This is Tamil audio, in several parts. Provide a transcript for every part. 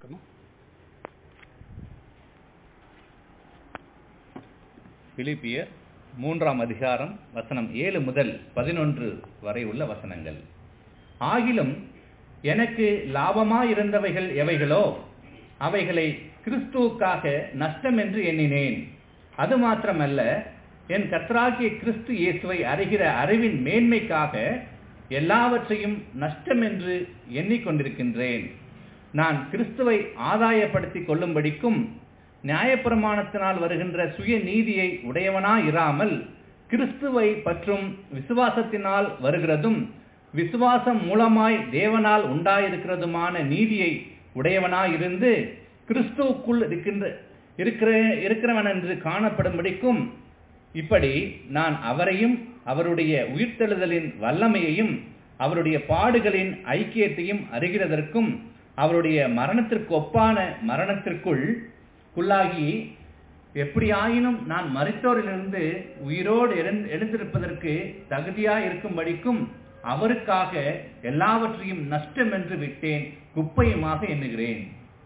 இருக்கணும் பிலிப்பியர் மூன்றாம் அதிகாரம் வசனம் ஏழு முதல் பதினொன்று வரை உள்ள வசனங்கள் ஆகிலும் எனக்கு லாபமாயிருந்தவைகள் எவைகளோ அவைகளை கிறிஸ்துவுக்காக நஷ்டம் என்று எண்ணினேன் அது மாத்திரமல்ல என் கர்த்தராகிய கிறிஸ்து இயேசுவை அறிகிற அறிவின் மேன்மைக்காக எல்லாவற்றையும் நஷ்டம் என்று எண்ணிக்கொண்டிருக்கின்றேன் நான் கிறிஸ்துவை ஆதாயப்படுத்திக் கொள்ளும்படிக்கும் நியாயப்பிரமாணத்தினால் வருகின்ற சுய நீதியை உடையவனாயிராமல் கிறிஸ்துவை பற்றும் விசுவாசத்தினால் வருகிறதும் விசுவாசம் மூலமாய் தேவனால் உண்டாயிருக்கிறதுமான நீதியை உடையவனாயிருந்து கிறிஸ்துவுக்குள் இருக்கின்ற இருக்கிற இருக்கிறவன் என்று காணப்படும்படிக்கும் இப்படி நான் அவரையும் அவருடைய உயிர்த்தெழுதலின் வல்லமையையும் அவருடைய பாடுகளின் ஐக்கியத்தையும் அறிகிறதற்கும் அவருடைய மரணத்திற்கு ஒப்பான மரணத்திற்குள் குள்ளாகி எப்படியாயினும் நான் மறித்தோரிலிருந்து உயிரோடு எழுந் எழுந்திருப்பதற்கு தகுதியா இருக்கும்படிக்கும் அவருக்காக எல்லாவற்றையும் நஷ்டம் என்று விட்டேன் குப்பையுமாக எண்ணுகிறேன்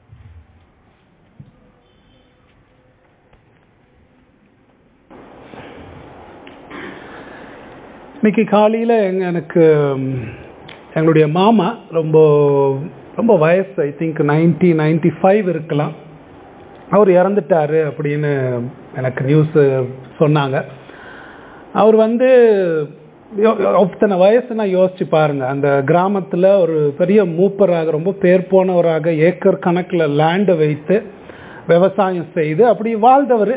இன்னைக்கு காலையில் எங்க எனக்கு ம், எங்களுடைய மாமா ரொம்ப ரொம்ப வயசு I think ninety ninety five இருக்கலாம் அவர் இறந்துட்டாரு அப்படின்னு எனக்கு நியூஸ் சொன்னாங்க அவர் வந்து யோ- யோ- அத்தனை வயசு நான் யோசிச்சு பாருங்க அந்த கிராமத்தில் ஒரு பெரிய மூப்பராக ரொம்ப பேர் போனவராக ஏக்கர் கணக்கில் லேண்டை வைத்து விவசாயம் செய்து அப்படி வாழ்ந்தவர்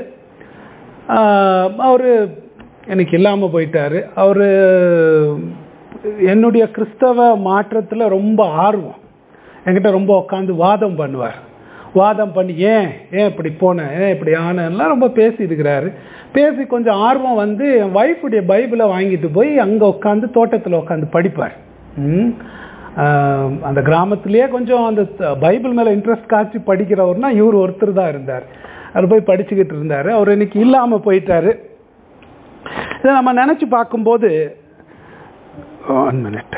அவர் எனக்கு இல்லாமல் போயிட்டாரு அவர் என்னுடைய கிறிஸ்தவ மாற்றத்தில் ரொம்ப ஆர்வம் என்கிட்ட ரொம்ப உட்காந்து வாதம் பண்ணுவார் வாதம் பண்ணி ஏன் ஏன் இப்படி போனேன் ஏன் இப்படி ஆனேன்லாம் ரொம்ப பேசியிருக்கிறாரு பேசி கொஞ்சம் ஆர்வம் வந்து என் ஒய்ஃபுடைய பைபிளை வாங்கிட்டு போய் அங்கே உட்காந்து தோட்டத்தில் உட்காந்து படிப்பார் ம். ஆஹ் அந்த கிராமத்திலேயே கொஞ்சம் அந்த த- பைபிள் மேலே இன்ட்ரெஸ்ட் காட்சி படிக்கிறவர்னா இவர் ஒருத்தர் தான் இருந்தார் அவர் போய் படிச்சுக்கிட்டு இருந்தார் அவர் இன்னைக்கு இல்லாமல் போயிட்டாரு இதை நம்ம நினச்சி பார்க்கும்போது ஒன் மினிட்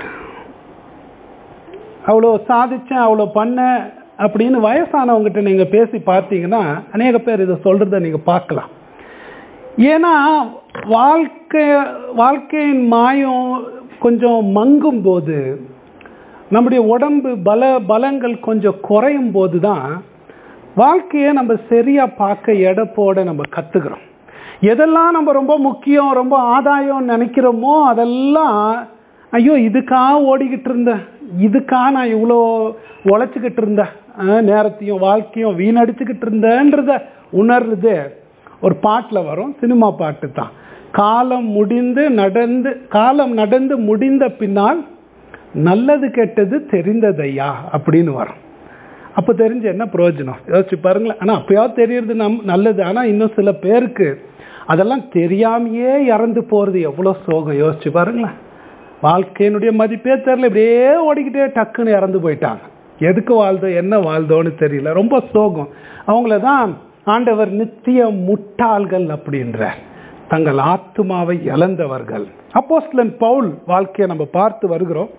அவ்வளோ சாதிச்சேன் அவ்வளோ பண்ணேன் அப்படின்னு வயசானவங்ககிட்ட நீங்கள் பேசி பார்த்தீங்கன்னா அநேக பேர் இதை சொல்கிறத நீங்கள் பார்க்கலாம் ஏன்னா வாழ்க்கை வாழ்க்கையின் மாயம் கொஞ்சம் மங்கும் போது நம்முடைய உடம்பு பல பலங்கள் கொஞ்சம் குறையும் போது தான் வாழ்க்கையை நம்ம சரியாக பார்க்க எடை போட நம்ம கற்றுக்கிறோம் எதெல்லாம் நம்ம ரொம்ப முக்கியம் ரொம்ப ஆதாயம் நினைக்கிறோமோ அதெல்லாம் ஐயோ இதுக்காக ஓடிக்கிட்டு இருந்தேன் இதுக்காக நான் இவ்வளோ உழைச்சிக்கிட்டு இருந்தேன் அஹ், நேரத்தையும் வாழ்க்கையும் வீணடிச்சுக்கிட்டு இருந்தேன்றத உணர்றது ஒரு பாட்டில் வரும் சினிமா பாட்டு தான் காலம் முடிந்து நடந்து காலம் நடந்து முடிந்த பின்னால் நல்லது கெட்டது தெரிந்ததையா அப்படின்னு வரும் அப்போ தெரிஞ்ச என்ன பிரயோஜனம் யோசிச்சு பாருங்களேன் ஆனால் அப்பயாவது தெரியறது நம் நல்லது ஆனால் இன்னும் சில பேருக்கு அதெல்லாம் தெரியாமையே இறந்து போகிறது எவ்வளோ சோகம் யோசிச்சு பாருங்களேன் வாழ்க்கையினுடைய மதிப்பே தெரியல இப்படியே ஓடிக்கிட்டே டக்குன்னு இறந்து போயிட்டாங்க எதுக்கு வாழ்ந்தோம் என்ன வாழ்ந்தோன்னு தெரியல ரொம்ப சோகம் அவங்கள தான் ஆண்டவர் நித்திய முட்டாள்கள் அப்படின்றார் தங்கள் ஆத்துமாவை இழந்தவர்கள் அப்போஸ்தலன் பவுல் வாழ்க்கையை நம்ம பார்த்து வருகிறோம்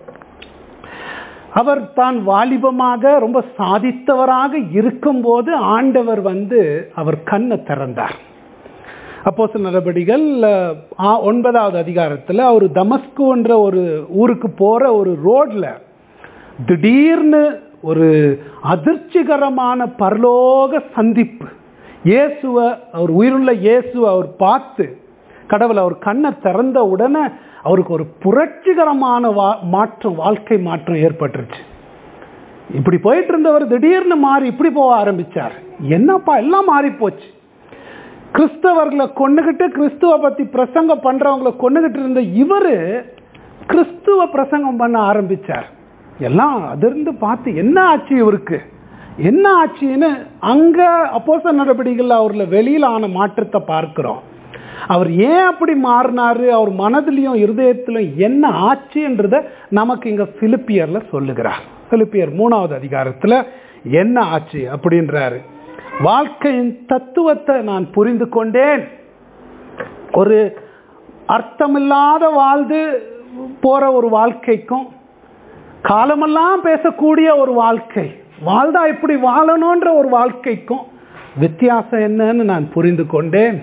அவர் தான் வாலிபமாக ரொம்ப சாதித்தவராக இருக்கும்போது ஆண்டவர் வந்து அவர் கண்ணை திறந்தார் அப்போ நடவடிக்கைகள் அஹ், ஒன்பதாவது அதிகாரத்தில் அவர் தமஸ்குன்ற ஒரு ஊருக்கு போகிற ஒரு ரோட்ல திடீர்னு ஒரு அதிர்ச்சிகரமான பரலோக சந்திப்பு இயேசுவை அவர் உயிருள்ள இயேசுவை அவர் பார்த்து கடவுள் அவர் கண்ணை திறந்த உடனே அவருக்கு ஒரு புரட்சிகரமான வா மாற்றம் வாழ்க்கை மாற்றம் ஏற்பட்டுருச்சு இப்படி போயிட்டு இருந்தவர் திடீர்னு மாறி இப்படி போக ஆரம்பிச்சார் என்னப்பா எல்லாம் மாறி போச்சு கிறிஸ்தவர்களை கொண்டுகிட்டு கிறிஸ்துவ பத்தி பிரசங்கம் பண்றவங்களை கொண்டுகிட்டு இருந்த இவரு கிறிஸ்துவ பிரசங்கம் பண்ண ஆரம்பிச்சார் எல்லாம் அதிர்ந்து பார்த்து என்ன ஆச்சு இவருக்கு என்ன ஆச்சுன்னு அங்க அப்போச நடவடிக்கைகள் அவர்ல வெளியில ஆன மாற்றத்தை பார்க்கிறோம் அவர் ஏன் அப்படி மாறினாரு அவர் மனதிலையும் இருதயத்திலும் என்ன ஆச்சுன்றத நமக்கு இங்க பிலிப்பியர்ல சொல்லுகிறார் பிலிப்பியர் மூணாவது அதிகாரத்துல என்ன ஆச்சு அப்படின்றாரு வாழ்க்கையின் தத்துவத்தை நான் புரிந்து கொண்டேன் ஒரு அர்த்தமில்லாத வாழ்ந்து போற ஒரு வாழ்க்கைக்கும் காலமெல்லாம் பேசக்கூடிய ஒரு வாழ்க்கை வாழ்ந்தா இப்படி வாழணுன்ற ஒரு வாழ்க்கைக்கும் வித்தியாசம் என்னன்னு நான் புரிந்து கொண்டேன்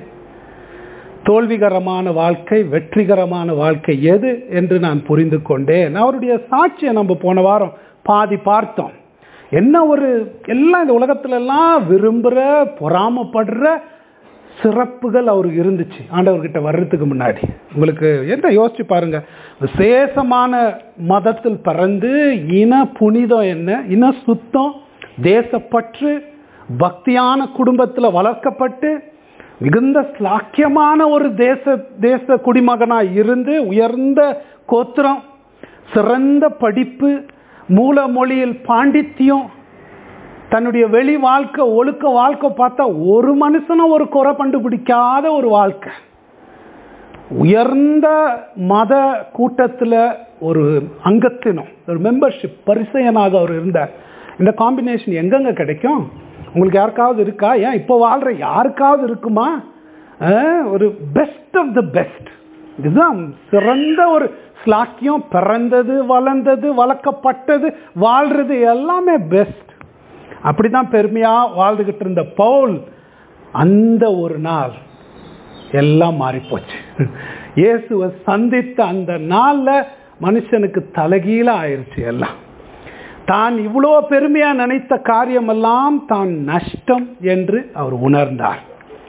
தோல்விகரமான வாழ்க்கை வெற்றிகரமான வாழ்க்கை எது என்று நான் புரிந்து கொண்டேன் அவருடைய சாட்சியை நம்ம போன வாரம் பாதி பார்த்தோம் என்ன ஒரு எல்லாம் இந்த உலகத்துல எல்லாம் விரும்புகிற பொறாமப்படுற சிறப்புகள் அவருக்கு இருந்துச்சு ஆண்டவர்கிட்ட வர்றதுக்கு முன்னாடி உங்களுக்கு என்ன யோசிச்சு பாருங்க விசேஷமான மதத்தில் பிறந்து இன புனிதம் என்ன இன சுத்தம் தேசப்பற்று பக்தியான குடும்பத்தில் வளர்க்கப்பட்டு மிகுந்த ஸ்லாக்கியமான ஒரு தேச தேச குடிமகனாய் இருந்து உயர்ந்த கோத்திரம் சிறந்த படிப்பு மூல மொழியில் பாண்டித்யம் தன்னுடைய வெளி வாழ்க்கை ஒழுக்க வாழ்க்கை பார்த்தா ஒரு மனுஷனும் ஒரு குறை கண்டுபிடிக்காத ஒரு வாழ்க்கை உயர்ந்த மத கூட்டத்தில் ஒரு அங்கத்தினம் ஒரு மெம்பர்ஷிப் பரிசையனாக அவர் இருந்தார் இந்த காம்பினேஷன் எங்கெங்க கிடைக்கும் உங்களுக்கு யாருக்காவது இருக்கா ஏன் இப்போ வாழ்கிற யாருக்காவது இருக்குமா அஹ், ஒரு பெஸ்ட் ஆஃப் த பெஸ்ட் இதுதான் சிறந்த ஒரு ஸ்லாக்கியம் பிறந்தது வளர்ந்தது வளர்க்கப்பட்டது வாழ்றது எல்லாமே பெஸ்ட் அப்படிதான் பெருமையா வாழ்ந்துகிட்டு இருந்த பவுல் அந்த ஒரு நாள் எல்லாம் மாறி போச்சு இயேசுவை சந்தித்த அந்த நாள்ல மனுஷனுக்கு தலைகீழ ஆயிருச்சு எல்லாம் தான் இவ்வளோ பெருமையா நினைத்த காரியமெல்லாம் தான் நஷ்டம் என்று அவர் உணர்ந்தார்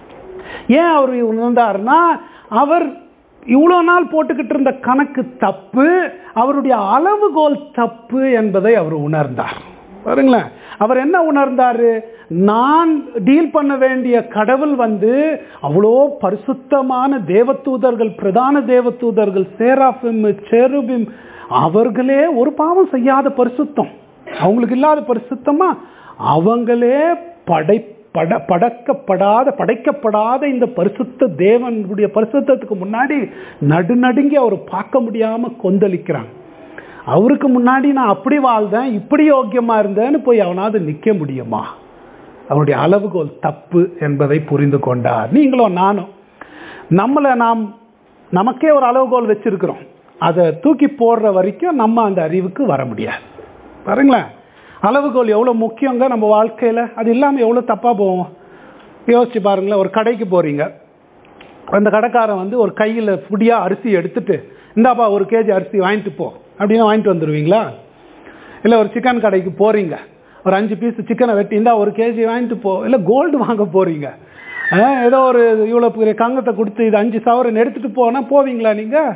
ஏன் அவர் உணர்ந்தார்னா அவர் இவ்வளோ நாள் போட்டுக்கிட்டு இருந்த கணக்கு தப்பு அவருடைய அளவுகோல் தப்பு என்பதை அவர் உணர்ந்தார் பாருங்களேன் அவர் என்ன உணர்ந்தாரு நான் டீல் பண்ண வேண்டிய கடவுள் வந்து அவ்வளோ பரிசுத்தமான தேவதூதர்கள் பிரதான தேவதூதர்கள் சேராஃபிம் செருபிம் அவர்களே ஒரு பாவம் செய்யாத பரிசுத்தம் அவங்களுக்கு இல்லாத பரிசுத்தமா அவங்களே படை பட படக்கப்படாத படைக்கப்படாத இந்த பரிசுத்த தேவனுடைய பரிசுத்தத்துக்கு முன்னாடி நடுநடுங்கி அவர் பார்க்க முடியாம கொந்தளிக்கிறாங்க அவருக்கு முன்னாடி நான் அப்படி வாழ்ந்தேன் இப்படி யோக்கியமா இருந்தேன்னு போய் அவனாவது நிக்க முடியுமா அவருடைய அளவுகோல் தப்பு என்பதை புரிந்து கொண்டார் நீங்களும் நானும் நம்மளை நாம் நமக்கே ஒரு அளவுகோல் வச்சிருக்கிறோம் அதை தூக்கி போடுற வரைக்கும் நம்ம அந்த அறிவுக்கு வர முடியாது பாருங்களேன் அளவுகோல் எவ்வளோ முக்கியங்க நம்ம வாழ்க்கையில் அது இல்லாமல் எவ்வளோ தப்பாக போவோம் யோசிச்சு பாருங்களேன் ஒரு கடைக்கு போகிறீங்க அந்த கடைக்காரன் வந்து ஒரு கையில் புடியாக அரிசி எடுத்துட்டு இந்தாப்பா ஒரு கேஜி அரிசி வாங்கிட்டு போ அப்படின்னு வாங்கிட்டு வந்துடுவீங்களா இல்லை ஒரு சிக்கன் கடைக்கு போகிறீங்க ஒரு அஞ்சு பீஸ் சிக்கனை வெட்டி இந்தா ஒரு கேஜி வாங்கிட்டு போ இல்லை கோல்டு வாங்க போகிறீங்க ஏதோ ஒரு இவ்வளோ பெரிய கங்கத்தை கொடுத்து இது அஞ்சு சவரன் எடுத்துகிட்டு போனால் போவீங்களா நீங்கள்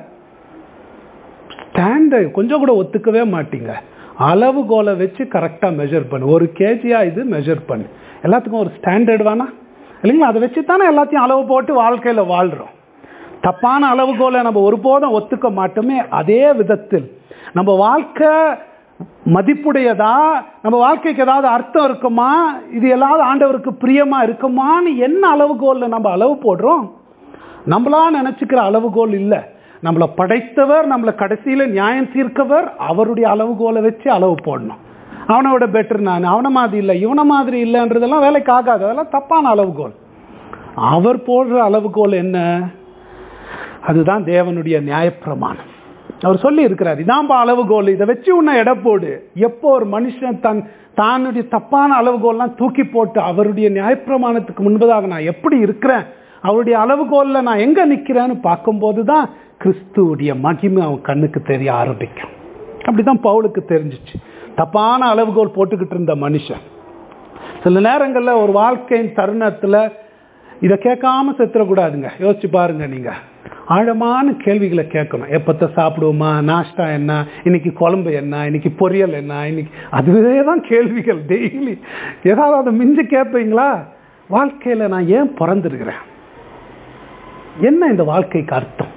ஸ்டாண்டை கொஞ்சம் கூட ஒத்துக்கவே மாட்டீங்க அளவுகோலை வச்சு கரெக்டாக மெஷர் பண்ணு ஒரு கேஜியா இது மெஷர் பண்ணு எல்லாத்துக்கும் ஒரு ஸ்டாண்டர்ட் வேணா இல்லைங்களா அதை வச்சு தானே எல்லாத்தையும் அளவு போட்டு வாழ்க்கையில் வாழ்கிறோம் தப்பான அளவுகோலை நம்ம ஒருபோதும் ஒத்துக்க மாட்டோமே அதே விதத்தில் நம்ம வாழ்க்கை மதிப்புடையதா நம்ம வாழ்க்கைக்கு ஏதாவது அர்த்தம் இருக்குமா இது எல்லாவது ஆண்டவருக்கு பிரியமா இருக்குமான்னு என்ன அளவுகோலில் நம்ம அளவு போடுறோம் நம்மளா நினச்சிக்கிற அளவுகோல் இல்லை நம்மளை படைத்தவர் நம்மளை கடைசியில் நியாயம் தீர்க்கவர் அவருடைய அளவுகோலை வச்சு அளவு போடணும் அவனோட பெட்டர் நான் அவனை மாதிரி இல்லை இவனை மாதிரி இல்லைன்றதெல்லாம் வேலைக்கு ஆகாது அதெல்லாம் தப்பான அளவுகோல் அவர் போடுற அளவுகோல் என்ன அதுதான் தேவனுடைய நியாயப்பிரமாணம் அவர் சொல்லி இருக்கிறார் இதான்பா அளவுகோல் இதை வச்சு உன்னை எடை போடு எப்போ ஒரு மனுஷன் தன் தானுடைய தப்பான அளவுகோல்லாம் தூக்கி போட்டு அவருடைய நியாயப்பிரமாணத்துக்கு முன்பதாக நான் எப்படி இருக்கிறேன் அவருடைய அளவுகோலில் நான் எங்கே நிற்கிறேன்னு பார்க்கும்போது தான் கிறிஸ்துவுடைய மகிமை அவன் கண்ணுக்கு தெரிய ஆரம்பிக்கும் அப்படிதான் பவுலுக்கு தெரிஞ்சிச்சு தப்பான அளவுகோல் போட்டுக்கிட்டு இருந்த மனுஷன் சில நேரங்களில் ஒரு வாழ்க்கையின் தருணத்தில் இதை கேட்காம செத்துறக்கூடாதுங்க யோசிச்சு பாருங்க நீங்க ஆழமான கேள்விகளை கேட்கணும் எப்பத்த சாப்பிடுவோமா நாஷ்டா என்ன இன்னைக்கு குழம்பு என்ன இன்னைக்கு பொரியல் என்ன இன்னைக்கு அதுவே தான் கேள்விகள் டெய்லி ஏதாவது அதை மிஞ்சி கேட்பீங்களா வாழ்க்கையில் நான் ஏன் பிறந்திருக்கிறேன் என்ன இந்த வாழ்க்கைக்கு அர்த்தம்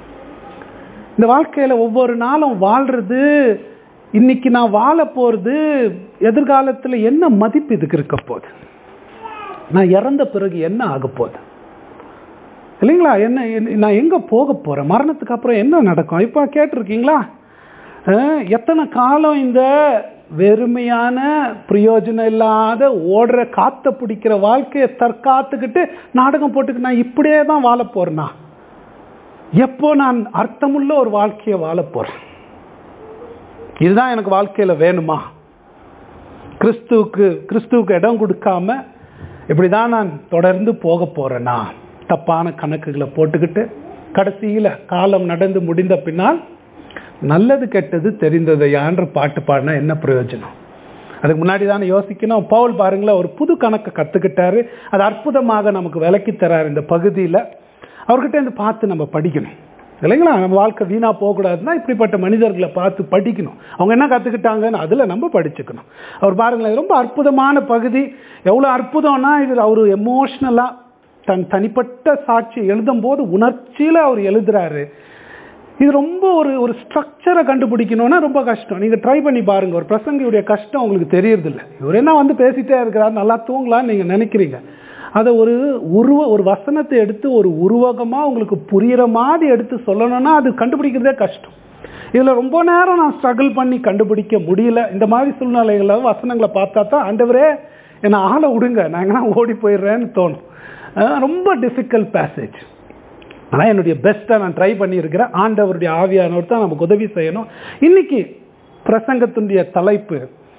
இந்த வாழ்க்கையில் ஒவ்வொரு நாளும் வாழ்றது இன்னைக்கு நான் வாழ போகிறது எதிர்காலத்தில் என்ன மதிப்பு இதுக்கு இருக்க போகுது நான் இறந்த பிறகு என்ன ஆக போகுது இல்லைங்களா என்ன என்ன- நான் எங்கே போக போகிறேன் மரணத்துக்கு அப்புறம் என்ன நடக்கும் இப்போ கேட்டிருக்கீங்களா அஹ், எத்தனை காலம் இந்த வெறுமையான பிரயோஜனம் இல்லாத ஓடுற காத்த பிடிக்கிற வாழ்க்கையை தற்காத்துக்கிட்டு நாடகம் போட்டுக்கிட்டு நான் இப்படியே தான் வாழ போறேனா எப்போ நான் அர்த்தமுள்ள ஒரு வாழ்க்கையை வாழ போறேன் இதுதான் எனக்கு வாழ்க்கையில வேணுமா கிறிஸ்துவுக்கு கிறிஸ்துவுக்கு இடம் கொடுக்காம இப்படிதான் நான் தொடர்ந்து போக போறேனா தப்பான கணக்குகளை போட்டுக்கிட்டு கடைசியில காலம் நடந்து முடிந்த பின்னால் நல்லது கெட்டது தெரிந்ததையான்ற பாட்டு பாடினா என்ன பிரயோஜனம் அதுக்கு முன்னாடி தானே யோசிக்கணும் பவுல் பாருங்களேன் ஒரு புது கணக்கை கற்றுக்கிட்டாரு அது அற்புதமாக நமக்கு விளக்கி தராரு இந்த பகுதியில் அவர்கிட்ட இருந்து பார்த்து நம்ம படிக்கணும் இல்லைங்களா நம்ம வாழ்க்கை வீணாக போகக்கூடாதுன்னா இப்படிப்பட்ட மனிதர்களை பார்த்து படிக்கணும் அவங்க என்ன கற்றுக்கிட்டாங்கன்னு அதில் நம்ம படிச்சுக்கணும் அவர் பாருங்களேன் ரொம்ப அற்புதமான பகுதி எவ்வளோ அற்புதம்னா இதில் அவர் எமோஷ்னலாக தன் தனிப்பட்ட சாட்சி எழுதும்போது உணர்ச்சியில் அவர் எழுதுறாரு இது ரொம்ப ஒரு ஒரு ஸ்ட்ரக்சரை கண்டுபிடிக்கணும்னா ரொம்ப கஷ்டம் நீங்கள் ட்ரை பண்ணி பாருங்கள் ஒரு பிரசங்கியுடைய கஷ்டம் உங்களுக்கு தெரியறதில்ல இவர் என்ன வந்து பேசிட்டே இருக்கிறார் நல்லா தூங்கலாம்னு நீங்கள் நினைக்கிறீங்க அதை ஒரு உருவ ஒரு வசனத்தை எடுத்து ஒரு உருவகமாக உங்களுக்கு புரிகிற மாதிரி எடுத்து சொல்லணும்னா அது கண்டுபிடிக்கிறதே கஷ்டம் இதில் ரொம்ப நேரம் நான் ஸ்ட்ரகிள் பண்ணி கண்டுபிடிக்க முடியல இந்த மாதிரி சூழ்நிலைகளில் வசனங்களை பார்த்தா தான் ஆண்டவரே என்னை ஆளை விடுங்க நான் எங்கன்னா ஓடி போயிடுறேன்னு தோணும் ரொம்ப டிஃபிகல்ட் பேசேஜ் ஆனால் என்னுடைய பெஸ்ட்டை நான் ட்ரை பண்ணியிருக்கிறேன் ஆண்டவருடைய ஆவியானவர் தான் நமக்கு உதவி செய்யணும் இன்னைக்கு பிரசங்கத்தினுடைய தலைப்பு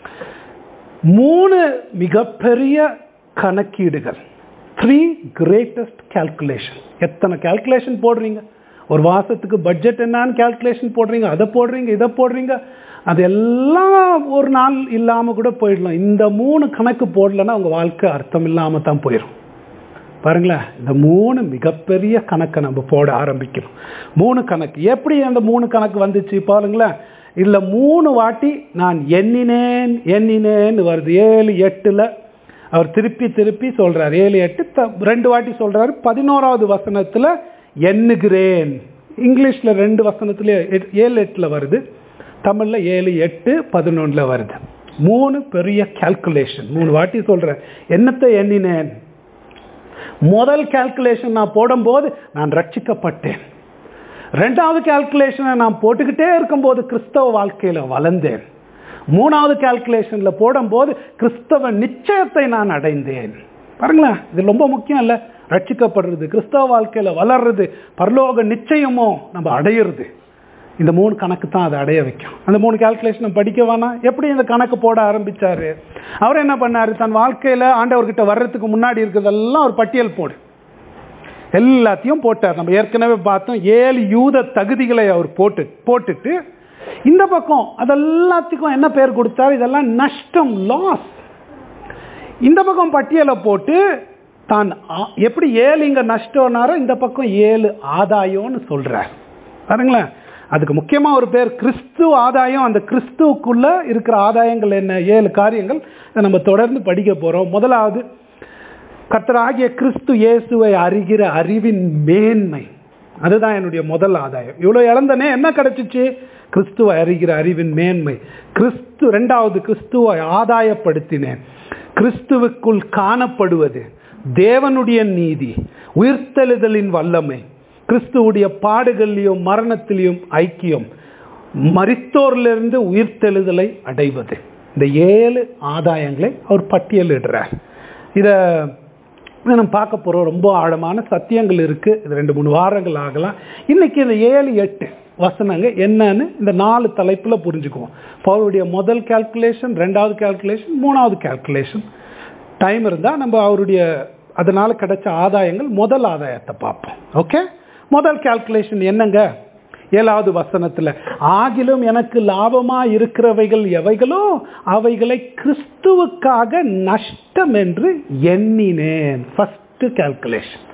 மூணு மிகப்பெரிய கணக்கீடுகள் த்ரீ கிரேட்டஸ்ட் கேல்குலேஷன் எத்தனை கேல்குலேஷன் போடுறீங்க ஒரு மாதத்துக்கு பட்ஜெட் என்னன்னு கேல்குலேஷன் போடுறீங்க அதை போடுறீங்க இதை போடுறீங்க அது எல்லாம் ஒரு நாள் இல்லாமல் கூட போயிடலாம் இந்த மூணு கணக்கு போடலன்னா உங்கள் வாழ்க்கை அர்த்தம் இல்லாமல் தான் போயிடும் பாருங்களேன் இந்த மூணு மிகப்பெரிய கணக்கை நம்ம போட ஆரம்பிக்கணும் மூணு கணக்கு எப்படி அந்த மூணு கணக்கு வந்துச்சு பாருங்களேன் இல்லை மூணு வாட்டி நான் எண்ணினேன் எண்ணினேன்னு வருது ஏழு எட்டில் அவர் திருப்பி திருப்பி சொல்கிறார் ஏழு எட்டு த ரெண்டு வாட்டி சொல்கிறாரு பதினோராவது வசனத்தில் எண்ணுகிறேன் இங்கிலீஷில் ரெண்டு வசனத்துல ஏழு எட்டில் வருது தமிழில் ஏழு எட்டு பதினொன்றில் வருது மூணு பெரிய கேல்குலேஷன் மூணு வாட்டி சொல்கிறேன் என்னத்தை எண்ணினேன் முதல் கேல்குலேஷன் நான் போடும்போது நான் ரட்சிக்கப்பட்டேன் ரெண்டாவது கேல்குலேஷனை நான் போட்டுக்கிட்டே இருக்கும்போது கிறிஸ்தவ வாழ்க்கையில் வளர்ந்தேன் மூணாவது கேல்குலேஷனில் போடும்போது கிறிஸ்தவ நிச்சயத்தை நான் அடைந்தேன் பாருங்களேன் இது ரொம்ப முக்கியம் இல்லை ரட்சிக்கப்படுறது கிறிஸ்தவ வாழ்க்கையில் வளர்றது பரலோக நிச்சயமோ நம்ம அடையிறது இந்த மூணு கணக்கு தான் அதை அடைய வைக்கும் அந்த மூணு கேல்குலேஷன் படிக்க வேணாம் எப்படி இந்த கணக்கு போட ஆரம்பிச்சாரு அவர் என்ன பண்ணாரு தன் வாழ்க்கையில் ஆண்டவர்கிட்ட வர்றதுக்கு முன்னாடி இருக்கிறதெல்லாம் ஒரு பட்டியல் போடு எல்லாத்தையும் போட்டார் நம்ம ஏற்கனவே பார்த்தோம் ஏழு யூத தகுதிகளை அவர் போட்டு போட்டுட்டு இந்த பக்கம் அதெல்லாத்துக்கும் என்ன பேர் கொடுத்தாரு இதெல்லாம் நஷ்டம் லாஸ் இந்த பக்கம் பட்டியலை போட்டு தான் எப்படி ஏழு இங்க நஷ்டம்னாரோ இந்த பக்கம் ஏழு ஆதாயம்னு சொல்றார் பாருங்களேன் அதுக்கு முக்கியமாக ஒரு பேர் கிறிஸ்து ஆதாயம் அந்த கிறிஸ்துவுக்குள்ள இருக்கிற ஆதாயங்கள் என்ன ஏழு காரியங்கள் நம்ம தொடர்ந்து படிக்க போகிறோம் முதலாவது கர்த்தராகிய கிறிஸ்து இயேசுவை அறிகிற அறிவின் மேன்மை அதுதான் என்னுடைய முதல் ஆதாயம் இவ்வளோ இழந்தனே என்ன கிடைச்சிச்சு கிறிஸ்துவை அறிகிற அறிவின் மேன்மை கிறிஸ்து ரெண்டாவது கிறிஸ்துவை ஆதாயப்படுத்தினேன் கிறிஸ்துவுக்குள் காணப்படுவது தேவனுடைய நீதி உயிர்த்தெழுதலின் வல்லமை கிறிஸ்துவுடைய பாடுகள்லையும் மரணத்திலையும் ஐக்கியம் மரித்தோரிலிருந்து உயிர்த்தெழுதலை அடைவது இந்த ஏழு ஆதாயங்களை அவர் பட்டியலிடுறார் இதை நம்ம பார்க்க போகிறோம் ரொம்ப ஆழமான சத்தியங்கள் இருக்குது இது ரெண்டு மூணு வாரங்கள் ஆகலாம் இன்றைக்கி இந்த ஏழு எட்டு வசனங்க என்னன்னு இந்த நாலு தலைப்பில் புரிஞ்சுக்குவோம் பவுருடைய முதல் கேல்குலேஷன் ரெண்டாவது கேல்குலேஷன் மூணாவது கேல்குலேஷன் டைம் இருந்தால் நம்ம அவருடைய அதனால் கிடைச்ச ஆதாயங்கள் முதல் ஆதாயத்தை பார்ப்போம் ஓகே முதல் கேல்குலேஷன் என்னங்க ஏழாவது வசனத்தில் ஆகிலும் எனக்கு லாபமாக இருக்கிறவைகள் எவைகளோ அவைகளை கிறிஸ்துவுக்காக நஷ்டம் என்று எண்ணினேன் ஃபஸ்ட்டு கேல்குலேஷன்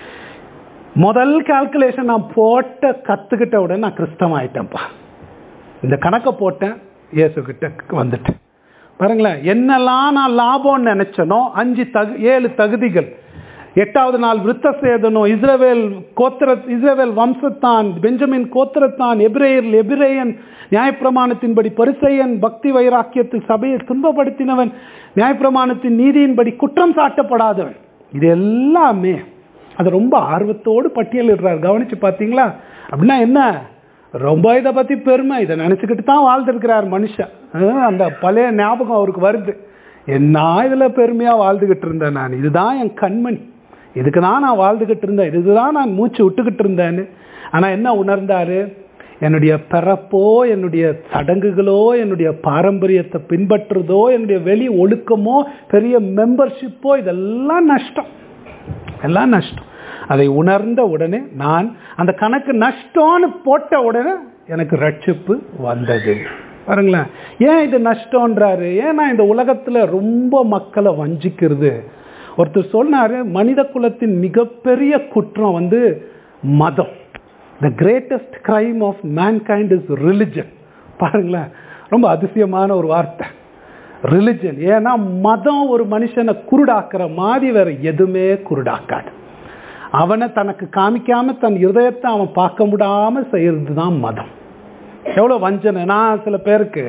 முதல் கால்குலேஷன் நான் போட்ட கற்றுக்கிட்ட உடனே நான் கிறிஸ்தவம் ஆயிட்டேன்ப்பா இந்த கணக்கை போட்டேன் இயேசு கிட்ட வந்துட்டேன் பாருங்களேன் என்னெல்லாம் நான் லாபம்னு நினைச்சனோ அஞ்சு தகு ஏழு தகுதிகள் எட்டாவது நாள் விருத்த சேதனம் இஸ்ரவேல் கோத்திர இஸ்ரவேல் வம்சத்தான் பெஞ்சமின் கோத்திரத்தான் எபிரேயர் எபிரேயன் நியாயப்பிரமாணத்தின்படி பரிசையன் பக்தி வைராக்கியத்தில் சபையை துன்பப்படுத்தினவன் நியாயப்பிரமாணத்தின் நீதியின்படி குற்றம் சாட்டப்படாதவன் இது எல்லாமே அதை ரொம்ப ஆர்வத்தோடு பட்டியலிடுறார் கவனிச்சு பார்த்தீங்களா அப்படின்னா என்ன ரொம்ப இதை பற்றி பெருமை இதை நினச்சிக்கிட்டு தான் வாழ்ந்துருக்கிறார் மனுஷன் அந்த பழைய ஞாபகம் அவருக்கு வருது என்ன இதில் பெருமையாக வாழ்ந்துக்கிட்டு இருந்தேன் நான் இதுதான் என் கண்மணி இதுக்கு தான் நான் வாழ்ந்துக்கிட்டு இருந்தேன் இதுதான் நான் மூச்சு விட்டுக்கிட்டு இருந்தேன்னு ஆனால் என்ன உணர்ந்தாரு என்னுடைய பிறப்போ என்னுடைய சடங்குகளோ என்னுடைய பாரம்பரியத்தை பின்பற்றுறதோ என்னுடைய வெளி ஒழுக்கமோ பெரிய மெம்பர்ஷிப்போ இதெல்லாம் நஷ்டம் எல்லாம் நஷ்டம் அதை உணர்ந்த உடனே நான் அந்த கணக்கு நஷ்டம்னு போட்ட உடனே எனக்கு ரட்சிப்பு வந்தது பாருங்களேன் ஏன் இது நஷ்டம்ன்றாரு ஏன்னா இந்த உலகத்துல ரொம்ப மக்களை வஞ்சிக்கிறது ஒருத்தர் சொன்னாரு மனித குலத்தின் மிகப்பெரிய குற்றம் வந்து மதம் the greatest crime of mankind is religion பாருங்களேன் ரொம்ப அதிசயமான ஒரு வார்த்தை ரிலிஜன் ஏன்னா மதம் ஒரு மனுஷனை குருடாக்குற மாதிரி வேற எதுவுமே குருடாக்காது அவனை தனக்கு காமிக்காம தன் இருதயத்தை அவன் பார்க்க முடியாம செய்யறது தான் மதம் எவ்வளோ வஞ்சனை நான் சில பேருக்கு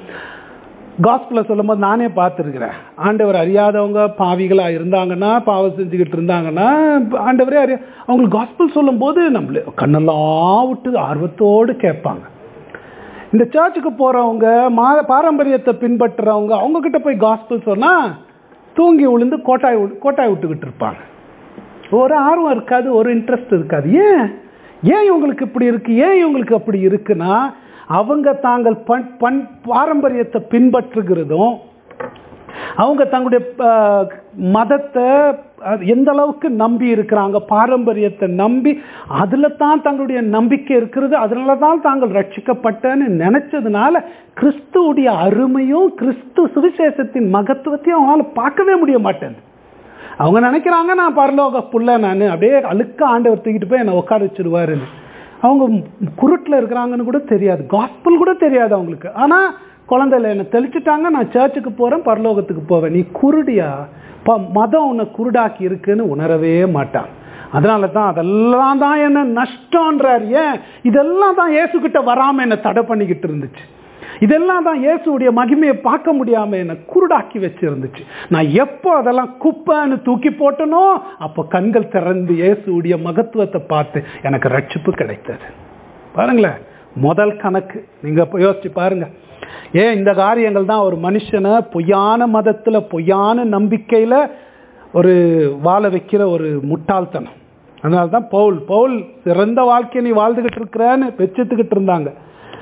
காஸ்பிள சொல்லும் போது நானே பார்த்துருக்கிறேன் ஆண்டவர் அறியாதவங்க பாவிகளாக இருந்தாங்கன்னா பாவம் செஞ்சுக்கிட்டு இருந்தாங்கன்னா ஆண்டவரே அறிய அவங்களுக்கு காஸ்பிள் சொல்லும் போது நம்மள கண்ணெல்லாம் விட்டு ஆர்வத்தோடு கேட்பாங்க இந்த சர்ச்சுக்கு போகிறவங்க மா பாரம்பரியத்தை பின்பற்றுறவங்க அவங்கக்கிட்ட போய் காஸ்பிள் சொன்னால் தூங்கி விழுந்து கோட்டாய் வி- கோட்டாய் விட்டுக்கிட்டு இருப்பாங்க ஒரு ஆர்வம் இருக்காது ஒரு இன்ட்ரெஸ்ட் இருக்காது ஏன் ஏன் இவங்களுக்கு இப்படி இருக்கு ஏன் இவங்களுக்கு அப்படி இருக்குன்னா அவங்க தாங்கள் பண் பண் பாரம்பரியத்தை பின்பற்றுகிறதும் அவங்க தங்களுடைய அஹ், மதத்தை அது எந்த அளவுக்கு நம்பி இருக்கிறாங்க பாரம்பரியத்தை நம்பி அதில் தான் தங்களுடைய நம்பிக்கை இருக்கிறது அதனால தான் தாங்கள் ரட்சிக்கப்பட்டன்னு நினைச்சதுனால கிறிஸ்துவுடைய அருமையும் கிறிஸ்து சுவிசேஷத்தின் மகத்துவத்தையும் அவங்களால பார்க்கவே முடிய மாட்டேங்குது அவங்க நினைக்கிறாங்க நான் பரலோக புள்ள நான் அப்படியே அழுக்க ஆண்டவர் தூக்கிட்டு போய் என்னை உட்கார வச்சிருவாருன்னு அவங்க குருட்டில் இருக்கிறாங்கன்னு கூட தெரியாது காஸ்பிள் கூட தெரியாது அவங்களுக்கு ஆனால் குழந்தைல என்னை தெளிச்சிட்டாங்க நான் சர்ச்சுக்கு போகிறேன் பரலோகத்துக்கு போவேன் நீ குருடியா ப மதம் உன்னை குருடாக்கி இருக்குன்னு உணரவே மாட்டான் அதனால தான் அதெல்லாம் தான் என்ன நஷ்டம்ன்றார் ஏன் இதெல்லாம் தான் இயேசுகிட்ட வராமல் என்னை தடை பண்ணிக்கிட்டு இருந்துச்சு இதெல்லாம் தான் இயேசுடைய மகிமையை பார்க்க முடியாம என்னை குருடாக்கி வச்சிருந்துச்சு நான் எப்போ அதெல்லாம் குப்பைன்னு தூக்கி போட்டனோ அப்போ கண்கள் திறந்து இயேசுடைய மகத்துவத்தை பார்த்து எனக்கு ரட்சிப்பு கிடைத்தது பாருங்களேன் முதல் கணக்கு நீங்க இப்ப யோசிச்சு பாருங்க ஏன் இந்த காரியங்கள் தான் ஒரு மனுஷனை பொய்யான மதத்துல பொய்யான நம்பிக்கையில ஒரு வாழ வைக்கிற ஒரு முட்டாள்தனம் அதனால தான் பவுல் பவுல் சிறந்த வாழ்க்கையை நீ வாழ்ந்துகிட்டு இருக்கிறேன்னு வச்சுட்டுக்கிட்டு இருந்தாங்க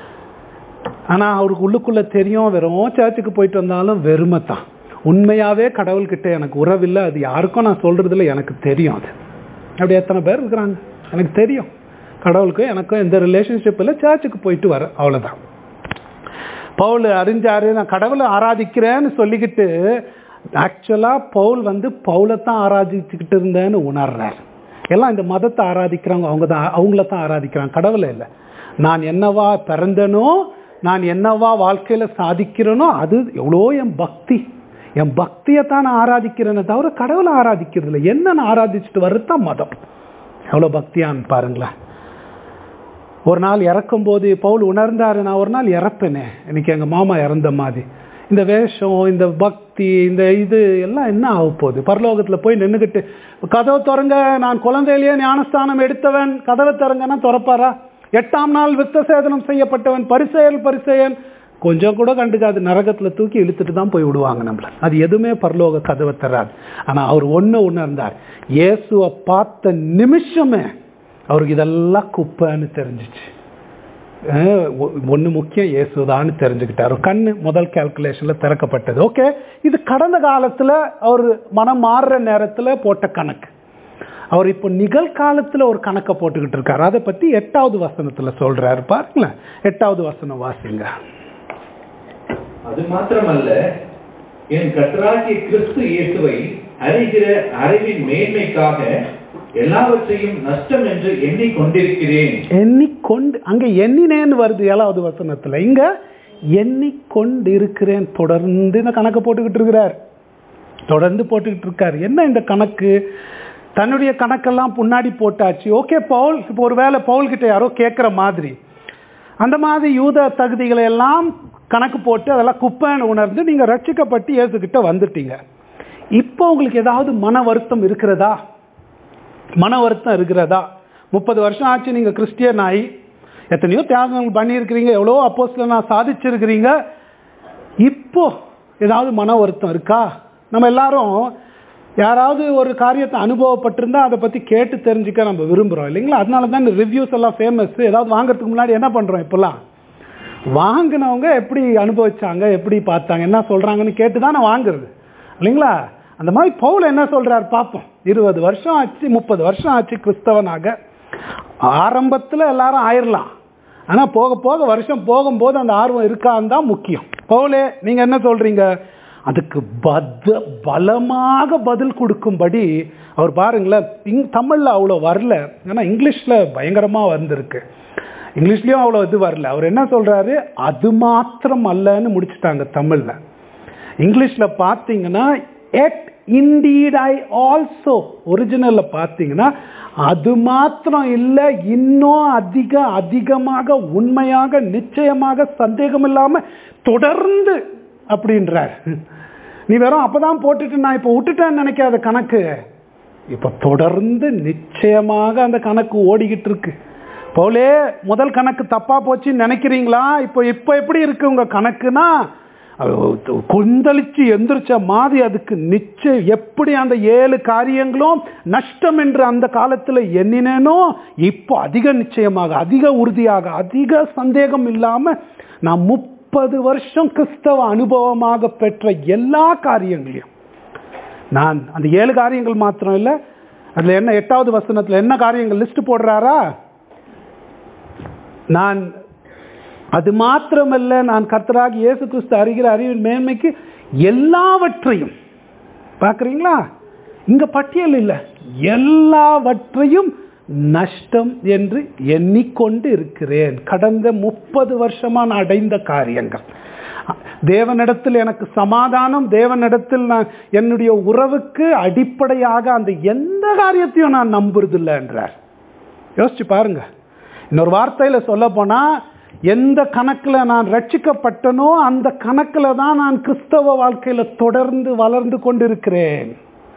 ஆனா அவருக்கு உள்ளுக்குள்ள தெரியும் வெறும் சர்ச்சுக்கு போயிட்டு வந்தாலும் வெறுமை தான் உண்மையாவே கடவுள்கிட்ட எனக்கு உறவில்லை அது யாருக்கும் நான் சொல்றதில்ல எனக்கு தெரியும் அது அப்படி எத்தனை பேர் இருக்கிறாங்க எனக்கு தெரியும் கடவுளுக்கும் எனக்கும் எந்த ரிலேஷன்ஷிப் இல்லை சர்ச்சுக்கு போயிட்டு வர அவ்வளவுதான் பவுல் அறிஞ்சாரு நான் கடவுளை ஆராதிக்கிறேன்னு சொல்லிக்கிட்டு ஆக்சுவலா பவுல் வந்து பவுலை தான் ஆராதிச்சுக்கிட்டு இருந்தேன்னு உணர்றார் எல்லாம் இந்த மதத்தை ஆராதிக்கிறவங்க அவங்க தான் அவங்கள தான் ஆராதிக்கிறாங்க கடவுளை இல்லை நான் என்னவா பிறந்தனோ நான் என்னவா வாழ்க்கையில சாதிக்கிறேனோ அது எவ்வளோ என் பக்தி என் பக்தியை தான் நான் ஆராதிக்கிறேனே தவிர கடவுளை ஆராதிக்கிறது இல்லை என்ன நான் ஆராதிச்சுட்டு வர்றது தான் மதம் எவ்வளோ பக்தியான்னு பாருங்களேன் ஒரு நாள் இறக்கும்போது பவுல் உணர்ந்தாரு நான் ஒரு நாள் இறப்பேனே இன்னைக்கு எங்க மாமா இறந்த மாதிரி இந்த வேஷம் இந்த பக்தி இந்த இது எல்லாம் என்ன ஆக போகுது பரலோகத்துல போய் நின்றுக்கிட்டு கதவை திறங்க நான் குழந்தையிலேயே ஞானஸ்தானம் எடுத்தவன் கதவை திறங்கன்னா திறப்பாரா எட்டாம் நாள் வித்த சேதனம் செய்யப்பட்டவன் பரிசெயல் பரிசெயன் கொஞ்சம் கூட கண்டுக்காது நரகத்துல தூக்கி இழுத்துட்டு தான் போய் விடுவாங்க நம்மள அது எதுவுமே பரலோக கதவை தராது ஆனா அவர் ஒண்ணு உணர்ந்தார் இயேசுவை பார்த்த நிமிஷமே அவருக்கு இதெல்லாம் குப்பைன்னு தெரிஞ்சிச்சு ஒன்று முக்கியம் இயேசுதான்னு தெரிஞ்சுக்கிட்டார் கண்ணு முதல் கால்குலேஷன்ல திறக்கப்பட்டது ஓகே இது கடந்த காலத்துல அவர் மனம் மாறுற நேரத்துல போட்ட கணக்கு அவர் இப்போ நிகழ்காலத்துல ஒரு கணக்கை போட்டுக்கிட்டு இருக்காரு அதை பத்தி எட்டாவது வசனத்துல சொல்றாரு பாருங்களேன் எட்டாவது வசனம் வாசிங்க அது மாத்திரமல்ல என் கர்த்தராகிய கிறிஸ்து இயேசுவை அறிகிற அறிவின் மேன்மைக்காக எல்லாவற்றையும் நஷ்டம் என்று எண்ணிக்கொண்டிருக்கிறேன் எண்ணிக்கொண்டு அங்க எண்ணினேன்னு வருது ஏழாவது வசனத்துல இங்க எண்ணிக்கொண்டு இருக்கிறேன் தொடர்ந்து இந்த கணக்கு போட்டுக்கிட்டு இருக்கிறார் தொடர்ந்து போட்டுக்கிட்டு இருக்காரு என்ன இந்த கணக்கு தன்னுடைய கணக்கெல்லாம் முன்னாடி போட்டாச்சு ஓகே பவுல் இப்போ ஒரு வேளை பவுல் கிட்ட யாரோ கேட்குற மாதிரி அந்த மாதிரி யூத தகுதிகளை எல்லாம் கணக்கு போட்டு அதெல்லாம் குப்பைன்னு உணர்ந்து நீங்க ரட்சிக்கப்பட்டு இயேசுகிட்ட வந்துட்டீங்க இப்போ உங்களுக்கு ஏதாவது மன வருத்தம் இருக்கிறதா மன வருத்தம் இருக்கிறதா முப்பது வருஷம் ஆச்சு நீங்க கிறிஸ்டியன் ஆகி எத்தனையோ தியாகங்கள் பண்ணியிருக்கிறீங்க எவ்வளோ அப்போஸ்ல நான் சாதிச்சிருக்கிறீங்க இப்போ ஏதாவது மன வருத்தம் இருக்கா நம்ம எல்லாரும் யாராவது ஒரு காரியத்தை அனுபவப்பட்டிருந்தா அதை பற்றி கேட்டு தெரிஞ்சுக்க நம்ம விரும்புகிறோம் இல்லைங்களா அதனால தான் இந்த ரிவ்யூஸ் எல்லாம் ஃபேமஸ் ஏதாவது வாங்குறதுக்கு முன்னாடி என்ன பண்ணுறோம் இப்போல்லாம் வாங்கினவங்க எப்படி அனுபவிச்சாங்க எப்படி பார்த்தாங்க என்ன சொல்கிறாங்கன்னு கேட்டு தானே வாங்குறது இல்லைங்களா அந்த மாதிரி பவுல் என்ன சொல்கிறார் பார்ப்போம் இருபது வருஷம் ஆச்சு முப்பது வருஷம் ஆச்சு கிறிஸ்தவனாக ஆரம்பத்தில் எல்லாரும் ஆயிரலாம் ஆனால் போக போக வருஷம் போகும்போது அந்த ஆர்வம் இருக்கான்னு தான் முக்கியம் பவுலே நீங்கள் என்ன சொல்கிறீங்க அதுக்கு பத பலமாக பதில் கொடுக்கும்படி அவர் பாருங்களேன் இங் தமிழில் அவ்வளோ வரல ஏன்னா இங்கிலீஷில் பயங்கரமாக வந்திருக்கு இங்கிலீஷ்லேயும் அவ்வளோ இது வரல அவர் என்ன சொல்கிறாரு அது மாத்திரம் அல்லன்னு முடிச்சுட்டாங்க தமிழில் இங்கிலீஷில் பார்த்தீங்கன்னா எட் இண்டீட் ஐ ஆல்சோ ஒரிஜினலில் பார்த்தீங்கன்னா அது மாத்திரம் இல்லை இன்னும் அதிக அதிகமாக உண்மையாக நிச்சயமாக சந்தேகம் இல்லாமல் தொடர்ந்து அப்படின்றார் நீ வெறும் அப்பதான் போட்டுட்டு நான் இப்போ விட்டுட்டேன்னு நினைக்காத கணக்கு இப்போ தொடர்ந்து நிச்சயமாக அந்த கணக்கு ஓடிக்கிட்டு இருக்கு போலே முதல் கணக்கு தப்பா போச்சுன்னு நினைக்கிறீங்களா இப்போ இப்போ எப்படி இருக்கு உங்க கணக்குனா கொந்தளிச்சு எந்திரிச்ச மாதிரி அதுக்கு நிச்சயம் எப்படி அந்த ஏழு காரியங்களும் நஷ்டம் என்று அந்த காலத்தில் எண்ணினேனோ இப்போ அதிக நிச்சயமாக அதிக உறுதியாக அதிக சந்தேகம் இல்லாம நான் முப்பது வருஷம் கிறிஸ்தவ அனுபவமாக பெற்ற எல்லா காரியங்களையும் நான் அந்த ஏழு காரியங்கள் மாத்திரம் இல்லை அதுல என்ன எட்டாவது வசனத்தில் என்ன காரியங்கள் லிஸ்ட் போடுறாரா நான் அது மாத்திரமல்ல நான் கர்த்தராகி இயேசு கிறிஸ்து அறிகிற அறிவின் மேன்மைக்கு எல்லாவற்றையும் பார்க்குறீங்களா இங்க பட்டியல் இல்லை எல்லாவற்றையும் நஷ்டம் என்று எண்ணிக்கொண்டு இருக்கிறேன் கடந்த முப்பது வருஷமா நான் அடைந்த காரியங்கள் தேவனிடத்தில் எனக்கு சமாதானம் தேவனிடத்தில் நான் என்னுடைய உறவுக்கு அடிப்படையாக அந்த எந்த காரியத்தையும் நான் நம்புறதில்லை என்றார் யோசிச்சு பாருங்க இன்னொரு வார்த்தையில சொல்ல போனா எந்த கணக்கில் நான் ரட்சிக்கப்பட்டனோ அந்த கணக்கில் தான் நான் கிறிஸ்தவ வாழ்க்கையில தொடர்ந்து வளர்ந்து கொண்டிருக்கிறேன்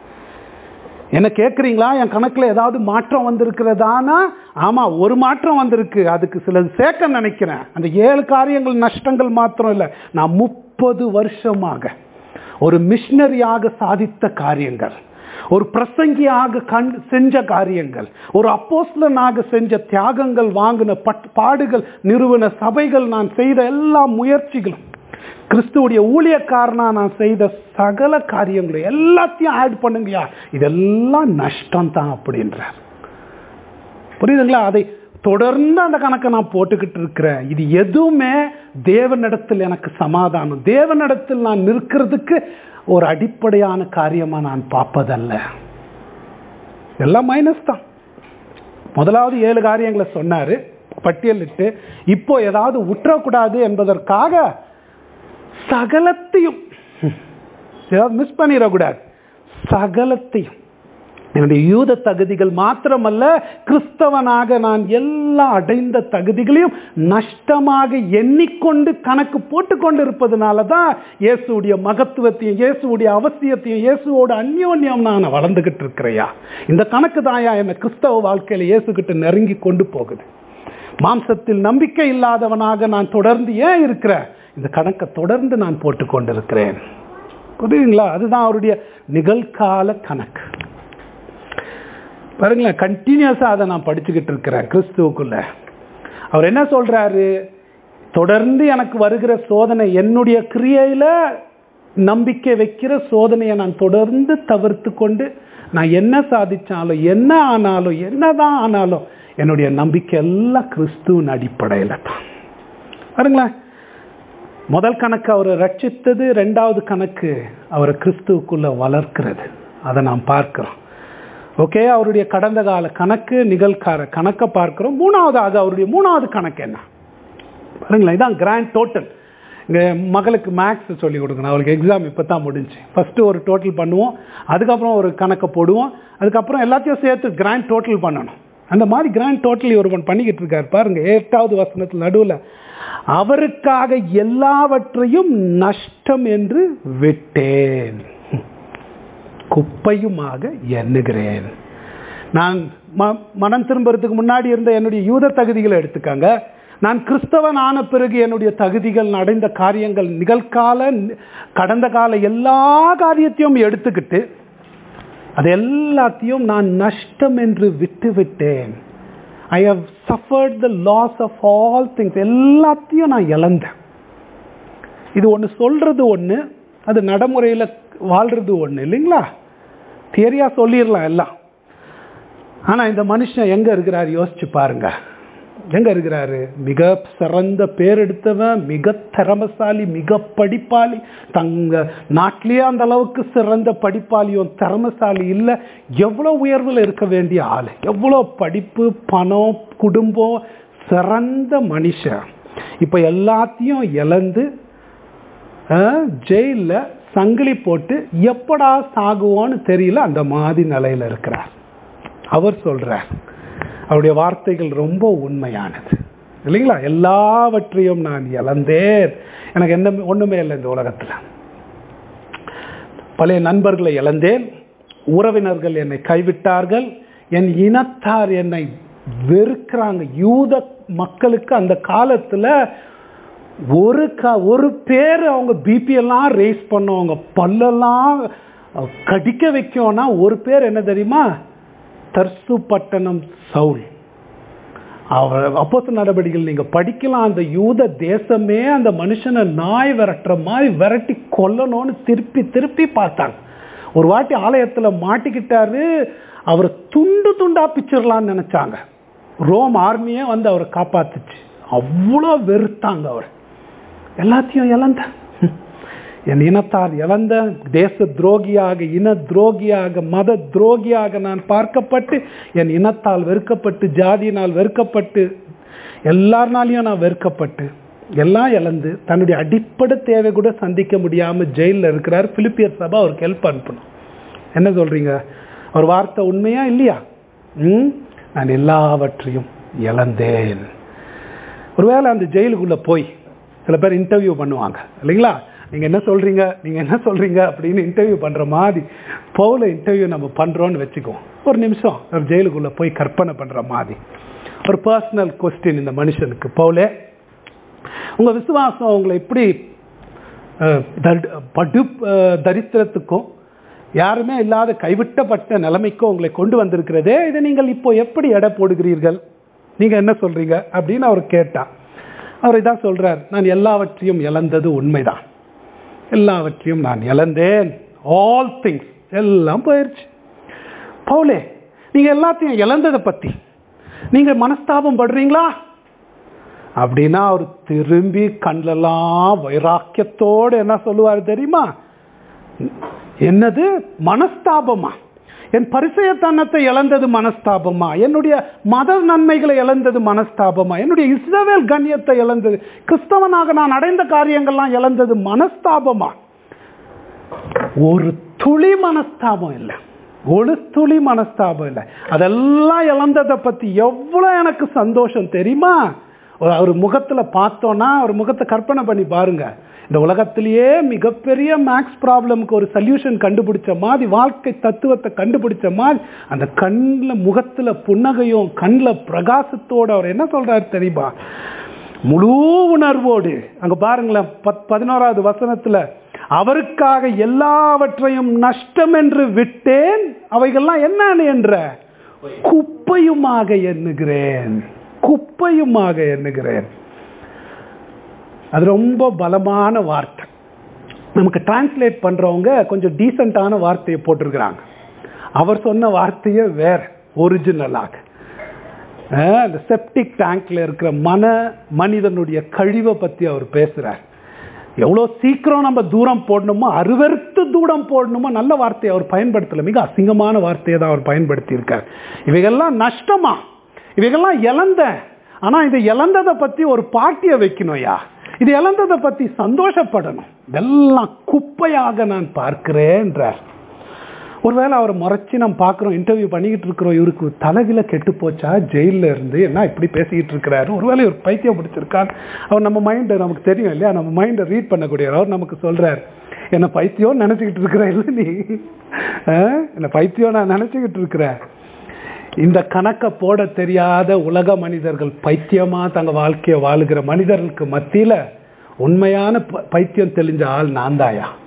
என்ன கேட்குறீங்களா என் கணக்கில் ஏதாவது மாற்றம் வந்திருக்கிறதானா ஆமாம் ஒரு மாற்றம் வந்திருக்கு அதுக்கு சிலது சேர்க்க நினைக்கிறேன் அந்த ஏழு காரியங்கள் நஷ்டங்கள் மாத்திரம் இல்லை நான் முப்பது வருஷமாக ஒரு மிஷினரியாக சாதித்த காரியங்கள் ஒரு பிரசங்கியாக கண் செஞ்ச காரியங்கள் ஒரு அப்போஸ்லனாக செஞ்ச தியாகங்கள் வாங்கின பட் பாடுகள் நிறுவன சபைகள் நான் செய்த எல்லா முயற்சிகளும் கிறிஸ்துவுடைய ஊழியக்காரனா நான் செய்த சகல காரியங்களும் எல்லாத்தையும் ஆட் பண்ணுங்கயா இதெல்லாம் நஷ்டம் தான் அப்படின்றார் புரியுதுங்களா அதை தொடர்ந்து அந்த கணக்கை நான் போட்டுக்கிட்டு இருக்கிறேன் இது எதுவுமே தேவனிடத்தில் எனக்கு சமாதானம் தேவனிடத்தில் நான் நிற்கிறதுக்கு ஒரு அடிப்படையான காரியமா நான் பார்ப்பதல்ல எல்லாம் மைனஸ் தான் முதலாவது ஏழு காரியங்களை சொன்னாரு பட்டியலிட்டு இப்போ ஏதாவது உற்றக்கூடாது என்பதற்காக சகலத்தையும் ஏதாவது மிஸ் பண்ணிடக்கூடாது சகலத்தையும் என்னுடைய யூத தகுதிகள் மாத்திரமல்ல கிறிஸ்தவனாக நான் எல்லா அடைந்த தகுதிகளையும் நஷ்டமாக எண்ணிக்கொண்டு கணக்கு போட்டுக்கொண்டு இருப்பதனால தான் இயேசுடைய மகத்துவத்தையும் இயேசுடைய அவசியத்தையும் இயேசுவோட அந்யோன்யம் நான் வளர்ந்துகிட்டு இருக்கிறையா இந்த கணக்கு தாயா என்னை கிறிஸ்தவ வாழ்க்கையில இயேசுகிட்ட நெருங்கி கொண்டு போகுது மாம்சத்தில் நம்பிக்கை இல்லாதவனாக நான் தொடர்ந்து ஏன் இருக்கிறேன் இந்த கணக்கை தொடர்ந்து நான் போட்டு கொண்டிருக்கிறேன் புரியுதுங்களா அதுதான் அவருடைய நிகழ்கால கணக்கு பாருங்களேன் கண்டினியூஸாக அதை நான் படிச்சுக்கிட்டு இருக்கிறேன் கிறிஸ்துவுக்குள்ள அவர் என்ன சொல்றாரு தொடர்ந்து எனக்கு வருகிற சோதனை என்னுடைய கிரியையில நம்பிக்கை வைக்கிற சோதனையை நான் தொடர்ந்து தவிர்த்து கொண்டு நான் என்ன சாதிச்சாலும் என்ன ஆனாலும் என்னதான் ஆனாலும் என்னுடைய நம்பிக்கை எல்லாம் கிறிஸ்துவின் அடிப்படையில் தான் பாருங்களேன் முதல் கணக்கு அவரை ரட்சித்தது ரெண்டாவது கணக்கு அவரை கிறிஸ்துவுக்குள்ள வளர்க்கிறது அதை நாம் பார்க்கிறோம் ஓகே அவருடைய கடந்த கால கணக்கு நிகழ்கால கணக்கை பார்க்கிறோம் மூணாவதாக அவருடைய மூணாவது கணக்கு என்ன பாருங்களேன் இதான் கிராண்ட் டோட்டல் இங்கே மகளுக்கு மேக்ஸ் சொல்லி கொடுக்கணும் அவளுக்கு எக்ஸாம் இப்போ தான் முடிஞ்சு ஃபஸ்ட்டு ஒரு டோட்டல் பண்ணுவோம் அதுக்கப்புறம் ஒரு கணக்கை போடுவோம் அதுக்கப்புறம் எல்லாத்தையும் சேர்த்து கிராண்ட் டோட்டல் பண்ணணும் அந்த மாதிரி கிராண்ட் டோட்டல் இவர் பண்ணிக்கிட்டு இருக்கார் பாருங்க எட்டாவது வசனத்தில் நடுவில் அவருக்காக எல்லாவற்றையும் நஷ்டம் என்று விட்டேன் குப்பையுமாக எண்ணுகிறேன் நான் மனம் திரும்புறதுக்கு முன்னாடி இருந்த என்னுடைய யூத தகுதிகளை எடுத்துக்காங்க நான் கிறிஸ்தவன் ஆன பிறகு என்னுடைய தகுதிகள் அடைந்த காரியங்கள் நிகழ்கால கடந்த கால எல்லா காரியத்தையும் எடுத்துக்கிட்டு அது எல்லாத்தையும் நான் நஷ்டம் என்று விட்டு விட்டேன் I have suffered the loss of all things எல்லாத்தையும் நான் இழந்தேன் இது ஒன்று சொல்றது ஒன்று அது நடைமுறையில் வாழ்றது ஒன்று இல்லைங்களா தியரியா சொல்லிடலாம் எல்லாம் ஆனால் இந்த மனுஷன் எங்கே இருக்கிறார் யோசிச்சு பாருங்க எங்க இருக்கிறாரு மிக சிறந்த பேர் எடுத்தவன் மிக திறமசாலி மிக படிப்பாளி தங்க நாட்டிலேயே அந்த அளவுக்கு சிறந்த படிப்பாளியும் திறமசாலி இல்லை எவ்வளோ உயர்வில் இருக்க வேண்டிய ஆள் எவ்வளோ படிப்பு பணம் குடும்பம் சிறந்த மனுஷன் இப்போ எல்லாத்தையும் இழந்து ஜெயிலில் சங்கிலி போட்டு எப்படா சாகுவோன்னு தெரியல அந்த மாதிரி நிலையில் இருக்கிறார் அவர் சொல்றார் அவருடைய வார்த்தைகள் ரொம்ப உண்மையானது இல்லைங்களா எல்லாவற்றையும் நான் இழந்தேன் எனக்கு என்ன ஒண்ணுமே இல்லை இந்த உலகத்தில் பழைய நண்பர்களை இழந்தேன் உறவினர்கள் என்னை கைவிட்டார்கள் என் இனத்தார் என்னை வெறுக்கிறாங்க யூத மக்களுக்கு அந்த காலத்துல ஒரு க ஒரு பேர் அவங்க பிபி எல்லாம் ரேஸ் பண்ணுவாங்க பல்லெல்லாம் கடிக்க வைக்கும்னா ஒரு பேர் என்ன தெரியுமா தர்சு பட்டணம் சவுல் அவர் அப்போச நடவடிக்கைகள் நீங்க படிக்கலாம் அந்த யூத தேசமே அந்த மனுஷனை நாய் விரட்டுற மாதிரி விரட்டி கொல்லணும்னு திருப்பி திருப்பி பார்த்தாங்க ஒரு வாட்டி ஆலயத்துல மாட்டிக்கிட்டாரு அவரை துண்டு துண்டா பிச்சிடலான்னு நினைச்சாங்க ரோம் ஆர்மியே வந்து அவரை காப்பாத்துச்சு அவ்வளோ வெறுத்தாங்க அவர் எல்லாத்தையும் இழந்த என் இனத்தால் இழந்த தேச துரோகியாக இன துரோகியாக மத துரோகியாக நான் பார்க்கப்பட்டு என் இனத்தால் வெறுக்கப்பட்டு ஜாதியினால் வெறுக்கப்பட்டு எல்லாருனாலையும் நான் வெறுக்கப்பட்டு எல்லாம் இழந்து தன்னுடைய அடிப்படை தேவை கூட சந்திக்க முடியாம ஜெயிலில் இருக்கிறார் பிலிப்பியர் சபா அவருக்கு ஹெல்ப் அனுப்பணும் என்ன சொல்றீங்க ஒரு வார்த்தை உண்மையா இல்லையா ம் நான் எல்லாவற்றையும் இழந்தேன் ஒருவேளை அந்த ஜெயிலுக்குள்ள போய் சில பேர் இன்டர்வியூ பண்ணுவாங்க இல்லைங்களா நீங்க என்ன சொல்றீங்க நீங்க என்ன சொல்றீங்க அப்படின்னு இன்டர்வியூ பண்ற மாதிரி பவுல இன்டர்வியூ நம்ம பண்றோம்னு வச்சுக்குவோம் ஒரு நிமிஷம் ஒரு ஜெயிலுக்குள்ள போய் கற்பனை பண்ற மாதிரி ஒரு பர்சனல் கொஸ்டின் இந்த மனுஷனுக்கு பவுலே உங்க விசுவாசம் உங்களை எப்படி படு தரித்திரத்துக்கும் யாருமே இல்லாத கைவிட்டப்பட்ட நிலைமைக்கும் உங்களை கொண்டு வந்திருக்கிறதே இதை நீங்கள் இப்போ எப்படி எடை போடுகிறீர்கள் நீங்க என்ன சொல்றீங்க அப்படின்னு அவர் கேட்டா அவர் இதான் சொல்றார் நான் எல்லாவற்றையும் இழந்தது உண்மைதான் எல்லாவற்றையும் நான் இழந்தேன் ஆல் திங்ஸ் எல்லாம் போயிடுச்சு பவுலே நீங்க எல்லாத்தையும் இழந்ததை பத்தி நீங்க மனஸ்தாபம் படுறீங்களா அப்படின்னா அவர் திரும்பி கண்லெல்லாம் வைராக்கியத்தோடு என்ன சொல்லுவார் தெரியுமா என்னது மனஸ்தாபமா என் பரிசயத்தனத்தை இழந்தது மனஸ்தாபமா என்னுடைய மத நன்மைகளை இழந்தது மனஸ்தாபமா என்னுடைய இஸ்ரவேல் கண்ணியத்தை இழந்தது கிறிஸ்தவனாக நான் அடைந்த காரியங்கள்லாம் இழந்தது மனஸ்தாபமா ஒரு துளி மனஸ்தாபம் இல்லை ஒரு துளி மனஸ்தாபம் இல்லை அதெல்லாம் இழந்ததை பத்தி எவ்வளவு எனக்கு சந்தோஷம் தெரியுமா அவர் முகத்துல பார்த்தோன்னா அவர் முகத்தை கற்பனை பண்ணி பாருங்க இந்த உலகத்திலேயே மிகப்பெரிய மேக்ஸ் ப்ராப்ளம்க்கு ஒரு சொல்யூஷன் கண்டுபிடிச்ச மாதிரி வாழ்க்கை தத்துவத்தை கண்டுபிடிச்ச மாதிரி அந்த கண்ணில் முகத்தில் புன்னகையும் கண்ணில் பிரகாசத்தோடு அவர் என்ன சொல்றாரு தெரியுமா முழு உணர்வோடு அங்க பாருங்களேன் பத் பதினோராவது வசனத்துல அவருக்காக எல்லாவற்றையும் நஷ்டம் என்று விட்டேன் அவைகள்லாம் என்னன்னு என்ற குப்பையுமாக எண்ணுகிறேன் குப்பையுமாக எண்ணுகிறேன் அது ரொம்ப பலமான வார்த்தை நமக்கு டிரான்ஸ்லேட் பண்றவங்க கொஞ்சம் டீசெண்டான வார்த்தையை போட்டிருக்கிறாங்க அவர் சொன்ன வார்த்தையே வேற ஒரிஜினலாக இந்த செப்டிக் டேங்க்ல இருக்கிற மன மனிதனுடைய கழிவை பத்தி அவர் பேசுறார் எவ்வளோ சீக்கிரம் நம்ம தூரம் போடணுமோ அருவறுத்து தூரம் போடணுமோ நல்ல வார்த்தையை அவர் பயன்படுத்தல மிக அசிங்கமான வார்த்தையை தான் அவர் பயன்படுத்தி இருக்கார் இவைகள்லாம் நஷ்டமா இவைகள்லாம் இழந்த ஆனா இதை இழந்ததை பத்தி ஒரு பாட்டியை வைக்கணும்யா இது இழந்ததை பத்தி சந்தோஷப்படணும் இதெல்லாம் குப்பையாக நான் பார்க்கிறேன்றார் ஒருவேளை அவரை முறைச்சி நம்ம பார்க்குறோம் இன்டர்வியூ பண்ணிக்கிட்டு இருக்கிறோம் இவருக்கு தலைவில கெட்டு போச்சா ஜெயிலில் இருந்து என்ன இப்படி பேசிக்கிட்டு இருக்கிறாரு ஒருவேளை இவர் பைத்தியம் பிடிச்சிருக்கான் அவர் நம்ம மைண்டை நமக்கு தெரியும் இல்லையா நம்ம மைண்டை ரீட் பண்ணக்கூடியவர் அவர் நமக்கு சொல்றார் என்ன பைத்தியம் நினச்சிக்கிட்டு இருக்கிற இல்லை நீ என்ன பைத்தியம் நான் நினச்சிக்கிட்டு இருக்கிறேன் இந்த கணக்கை போட தெரியாத உலக மனிதர்கள் பைத்தியமா தங்க வாழ்க்கையை வாழுகிற மனிதர்களுக்கு மத்தியில உண்மையான பைத்தியம் தெளிஞ்ச ஆள் நான் தாயா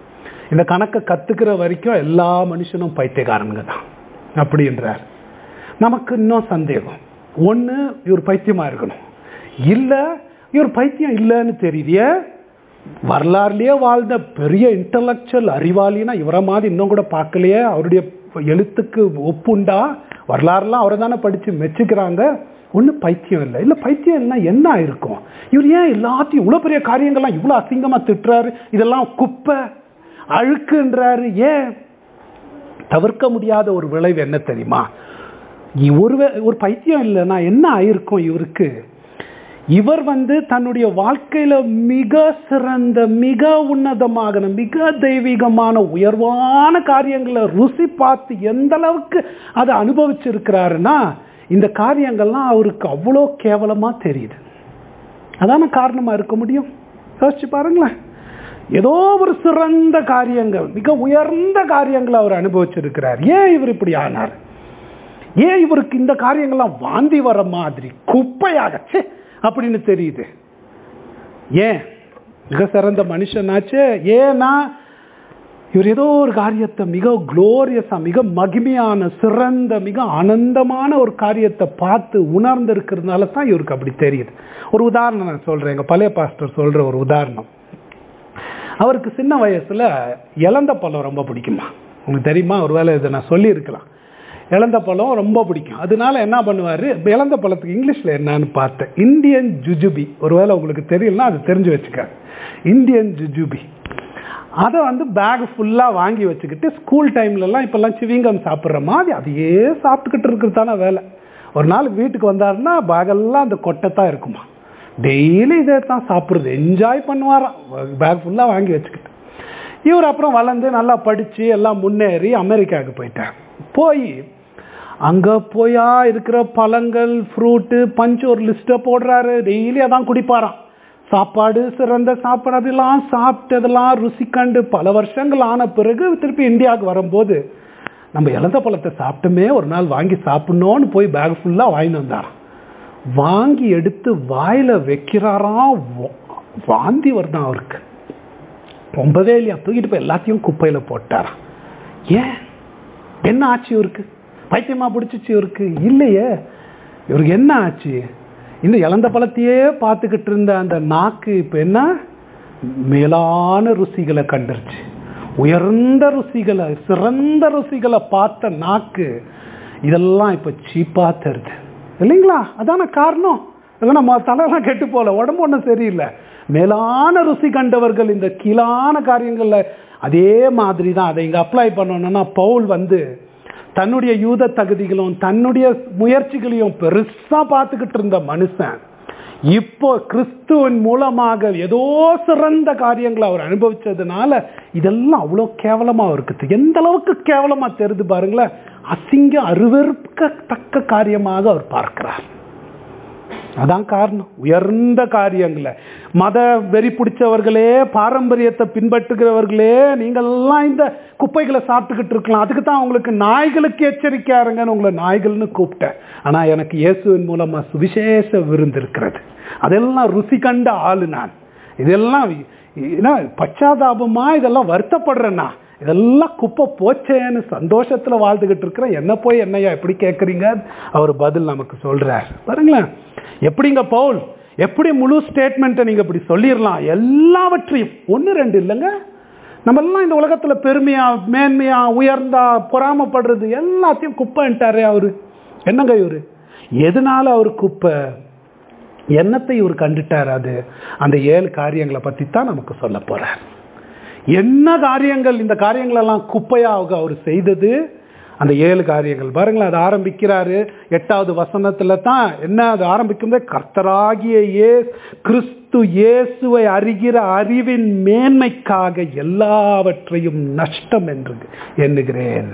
இந்த கணக்கை கத்துக்கிற வரைக்கும் எல்லா மனுஷனும் பைத்தியக்காரனுங்க தான் அப்படின்றார் நமக்கு இன்னும் சந்தேகம் ஒன்று இவர் பைத்தியமா இருக்கணும் இல்லை இவர் பைத்தியம் இல்லைன்னு தெரியுதே வரலாறுலயே வாழ்ந்த பெரிய இன்டலெக்சுவல் அறிவாளினா இவரை மாதிரி இன்னும் கூட பார்க்கலையே அவருடைய எழுத்துக்கு ஒப்புண்டா வரலாறுலாம் அவரை தானே படித்து மெச்சுக்கிறாங்க ஒன்றும் பைத்தியம் இல்லை இல்லை பைத்தியம் இல்லைன்னா என்ன ஆயிருக்கும் இவர் ஏன் எல்லாத்தையும் இவ்வளோ பெரிய காரியங்கள்லாம் இவ்வளோ அசிங்கமாக திட்டுறாரு இதெல்லாம் குப்பை அழுக்குன்றாரு ஏன் தவிர்க்க முடியாத ஒரு விளைவு என்ன தெரியுமா ஒரு ஒரு பைத்தியம் இல்லைன்னா என்ன ஆயிருக்கும் இவருக்கு இவர் வந்து தன்னுடைய வாழ்க்கையில மிக சிறந்த மிக உன்னதமான மிக தெய்வீகமான உயர்வான காரியங்களை ருசி பார்த்து எந்த அளவுக்கு அதை அனுபவிச்சிருக்கிறாருன்னா இந்த காரியங்கள்லாம் அவருக்கு அவ்வளோ கேவலமா தெரியுது அதான காரணமா இருக்க முடியும் யோசிச்சு பாருங்களேன் ஏதோ ஒரு சிறந்த காரியங்கள் மிக உயர்ந்த காரியங்களை அவர் அனுபவிச்சிருக்கிறார் ஏன் இவர் இப்படி ஆனார் ஏன் இவருக்கு இந்த காரியங்கள்லாம் வாந்தி வர மாதிரி குப்பையாக அப்படின்னு தெரியுது ஏன் மிக சிறந்த மனுஷனாச்சு ஏன்னா இவர் ஏதோ ஒரு காரியத்தை மிக குளோரியஸா மிக மகிமையான சிறந்த மிக ஆனந்தமான ஒரு காரியத்தை பார்த்து உணர்ந்து இருக்கிறதுனால தான் இவருக்கு அப்படி தெரியுது ஒரு உதாரணம் நான் சொல்றேன் எங்க பழைய பாஸ்டர் சொல்ற ஒரு உதாரணம் அவருக்கு சின்ன வயசுல இளந்த பழம் ரொம்ப பிடிக்குமா உங்களுக்கு தெரியுமா ஒருவேளை இதை நான் சொல்லியிருக்கலாம் இழந்த பழம் ரொம்ப பிடிக்கும் அதனால என்ன பண்ணுவார் இழந்த பழத்துக்கு இங்கிலீஷில் என்னன்னு பார்த்தேன் இந்தியன் ஜுஜுபி ஒருவேளை உங்களுக்கு தெரியலனா அது தெரிஞ்சு வச்சுக்க இந்தியன் ஜுஜுபி அதை வந்து பேக் ஃபுல்லாக வாங்கி வச்சுக்கிட்டு ஸ்கூல் டைம்லலாம் இப்போல்லாம் சிவிங்கம் சாப்பிட்ற மாதிரி அதையே சாப்பிட்டுக்கிட்டு இருக்கிறது தானே வேலை ஒரு நாள் வீட்டுக்கு வந்தாருன்னா பேகெல்லாம் அந்த கொட்டை தான் இருக்குமா டெய்லி இதே தான் சாப்பிட்றது என்ஜாய் பண்ணுவாராம் பேக் ஃபுல்லாக வாங்கி வச்சுக்கிட்டு இவர் அப்புறம் வளர்ந்து நல்லா படித்து எல்லாம் முன்னேறி அமெரிக்காவுக்கு போயிட்டார் போய் அங்கே போயா இருக்கிற பழங்கள் ஃப்ரூட்டு பஞ்சு ஒரு லிஸ்ட்டை போடுறாரு டெய்லி அதான் குடிப்பாராம் சாப்பாடு சிறந்த சாப்பாடு அதெல்லாம் சாப்பிட்டதெல்லாம் ருசி கண்டு பல வருஷங்கள் ஆன பிறகு திருப்பி இந்தியாவுக்கு வரும்போது நம்ம இழந்த பழத்தை சாப்பிட்டுமே ஒரு நாள் வாங்கி சாப்பிட்ணுன்னு போய் பேக் ஃபுல்லாக வாங்கிட்டு வந்தாராம் வாங்கி எடுத்து வாயில் வைக்கிறாராம் வாந்தி வருதான் அவருக்கு ரொம்பவே இல்லையா தூக்கிட்டு போய் எல்லாத்தையும் குப்பையில் போட்டாராம் ஏன் என்ன ஆச்சு இவருக்கு பைத்தியமா பிடிச்சிச்சு இவருக்கு இல்லையே இவருக்கு என்ன ஆச்சு இந்த இழந்த பழத்தையே பார்த்துக்கிட்டு இருந்த அந்த நாக்கு இப்போ என்ன மேலான ருசிகளை கண்டுருச்சு உயர்ந்த ருசிகளை சிறந்த ருசிகளை பார்த்த நாக்கு இதெல்லாம் இப்போ சீப்பா தருது இல்லைங்களா அதான காரணம் நம்ம தலையெல்லாம் கெட்டு போல உடம்பு ஒன்றும் சரியில்லை மேலான ருசி கண்டவர்கள் இந்த கீழான காரியங்கள்ல அதே மாதிரி தான் அதை இங்கே அப்ளை பண்ணணும்னா பவுல் வந்து தன்னுடைய யூத தகுதிகளும் தன்னுடைய முயற்சிகளையும் பெருசா பார்த்துக்கிட்டு இருந்த மனுஷன் இப்போ கிறிஸ்துவின் மூலமாக ஏதோ சிறந்த காரியங்களை அவர் அனுபவிச்சதுனால இதெல்லாம் அவ்வளோ கேவலமா இருக்குது எந்த அளவுக்கு கேவலமா தெரிது பாருங்களேன் அசிங்க அருவருக்கத்தக்க காரியமாக அவர் பார்க்கிறார் அதான் காரணம் உயர்ந்த காரியங்களை மத வெறி பிடிச்சவர்களே பாரம்பரியத்தை பின்பற்றுகிறவர்களே நீங்கள்லாம் இந்த குப்பைகளை சாப்பிட்டுக்கிட்டு இருக்கலாம் அதுக்கு தான் உங்களுக்கு நாய்களுக்கு எச்சரிக்கையா இருங்கன்னு உங்களை நாய்கள்னு கூப்பிட்டேன் ஆனா எனக்கு இயேசுவின் மூலமா சுவிசேஷ விருந்து இருக்கிறது அதெல்லாம் ருசி கண்ட ஆளு நான் இதெல்லாம் பச்சாதாபமா இதெல்லாம் வருத்தப்படுறேன்னா இதெல்லாம் குப்பை போச்சேன்னு சந்தோஷத்துல வாழ்ந்துகிட்டு இருக்கிற என்ன போய் என்னையா எப்படி கேட்குறீங்க அவர் பதில் நமக்கு சொல்றார் பாருங்களேன் எப்படிங்க பவுல் எப்படி முழு ஸ்டேட்மெண்ட்டை நீங்க இப்படி சொல்லிடலாம் எல்லாவற்றையும் ஒன்று ரெண்டு இல்லைங்க நம்ம எல்லாம் இந்த உலகத்துல பெருமையா மேன்மையா உயர்ந்தா பொறாமப்படுறது எல்லாத்தையும் குப்பைன்ட்டாரே அவரு என்னங்க இவரு எதனால அவர் குப்பை என்னத்தை இவர் கண்டுட்டார் அது அந்த ஏழு காரியங்களை பத்தி தான் நமக்கு சொல்ல போறார் என்ன காரியங்கள் இந்த காரியங்கள் எல்லாம் குப்பையாக அவர் செய்தது அந்த ஏழு காரியங்கள் பாருங்களேன் அது ஆரம்பிக்கிறாரு எட்டாவது வசனத்துல தான் என்ன அது ஆரம்பிக்கும் கர்த்தராகிய ஏ கிறிஸ்து இயேசுவை அறிகிற அறிவின் மேன்மைக்காக எல்லாவற்றையும் நஷ்டம் என்று எண்ணுகிறேன்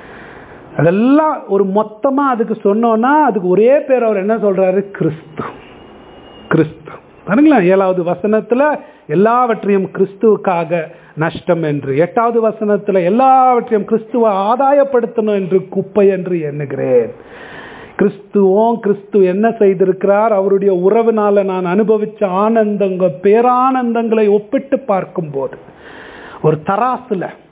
அதெல்லாம் ஒரு மொத்தமா அதுக்கு சொன்னோம்னா அதுக்கு ஒரே பேர் அவர் என்ன சொல்றாரு கிறிஸ்து கிறிஸ்து பாருங்களேன் ஏழாவது வசனத்துல எல்லாவற்றையும் கிறிஸ்துவுக்காக நஷ்டம் என்று எட்டாவது வசனத்துல எல்லாவற்றையும் கிறிஸ்துவ ஆதாயப்படுத்தணும் என்று குப்பை என்று எண்ணுகிறேன் கிறிஸ்துவும் கிறிஸ்து என்ன செய்திருக்கிறார் அவருடைய உறவினால நான் அனுபவிச்ச ஆனந்தங்க பேரானந்தங்களை ஒப்பிட்டு பார்க்கும் போது ஒரு தராசுல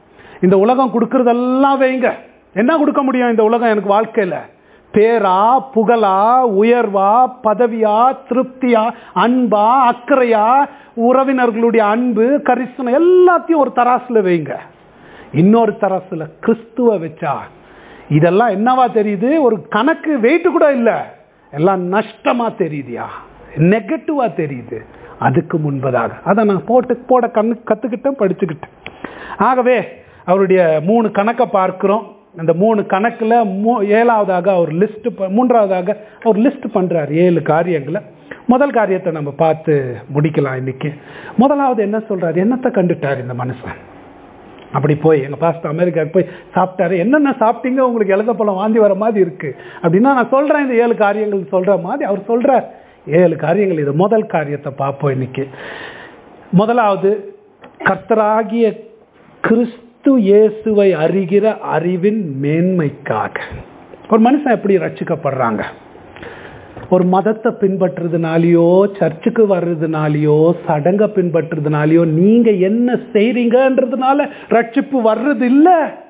இந்த உலகம் கொடுக்கறதெல்லாம் வைங்க என்ன கொடுக்க முடியும் இந்த உலகம் எனக்கு வாழ்க்கையில பேரா புகழா உயர்வா பதவியா திருப்தியா அன்பா அக்கறையா உறவினர்களுடைய அன்பு கரிசனம் எல்லாத்தையும் ஒரு தராசுல வைங்க இன்னொரு தராசுல கிறிஸ்துவ வச்சா இதெல்லாம் என்னவா தெரியுது ஒரு கணக்கு வெயிட் கூட இல்ல எல்லாம் நஷ்டமா தெரியுதியா நெகட்டிவா தெரியுது அதுக்கு முன்பதாக அதை நான் போட்டு போட கண்ணு கத்துக்கிட்டேன் படிச்சுக்கிட்டேன் ஆகவே அவருடைய மூணு கணக்கை பார்க்கிறோம் அந்த மூணு கணக்குல மூ ஏழாவதாக அவர் லிஸ்ட் மூன்றாவதாக அவர் லிஸ்ட் பண்றார் ஏழு காரியங்களை முதல் காரியத்தை நம்ம பார்த்து முடிக்கலாம் இன்னைக்கு முதலாவது என்ன சொல்றாரு என்னத்தை கண்டுட்டார் இந்த மனுஷன் அப்படி போய் எங்க பாஸ்டர் அமெரிக்காவுக்கு போய் சாப்பிட்டாரு என்னென்ன சாப்பிட்டீங்க உங்களுக்கு எழுத பழம் வாந்தி வர மாதிரி இருக்கு அப்படின்னா நான் சொல்றேன் இந்த ஏழு காரியங்கள் சொல்ற மாதிரி அவர் சொல்றார் ஏழு காரியங்கள் இது முதல் காரியத்தை பார்ப்போம் இன்னைக்கு முதலாவது கர்த்தராகிய கிறிஸ்து இயேசுவை அறிகிற அறிவின் மேன்மைக்காக ஒரு மனுஷன் எப்படி ரட்சிக்கப்படுறாங்க ஒரு மதத்தை பின்பற்றுறதுனாலயோ சர்ச்சுக்கு வர்றதுனாலயோ சடங்க பின்பற்றுறதுனாலயோ நீங்க என்ன செய்றீங்கன்றதுனால ரட்சிப்பு வர்றது இல்ல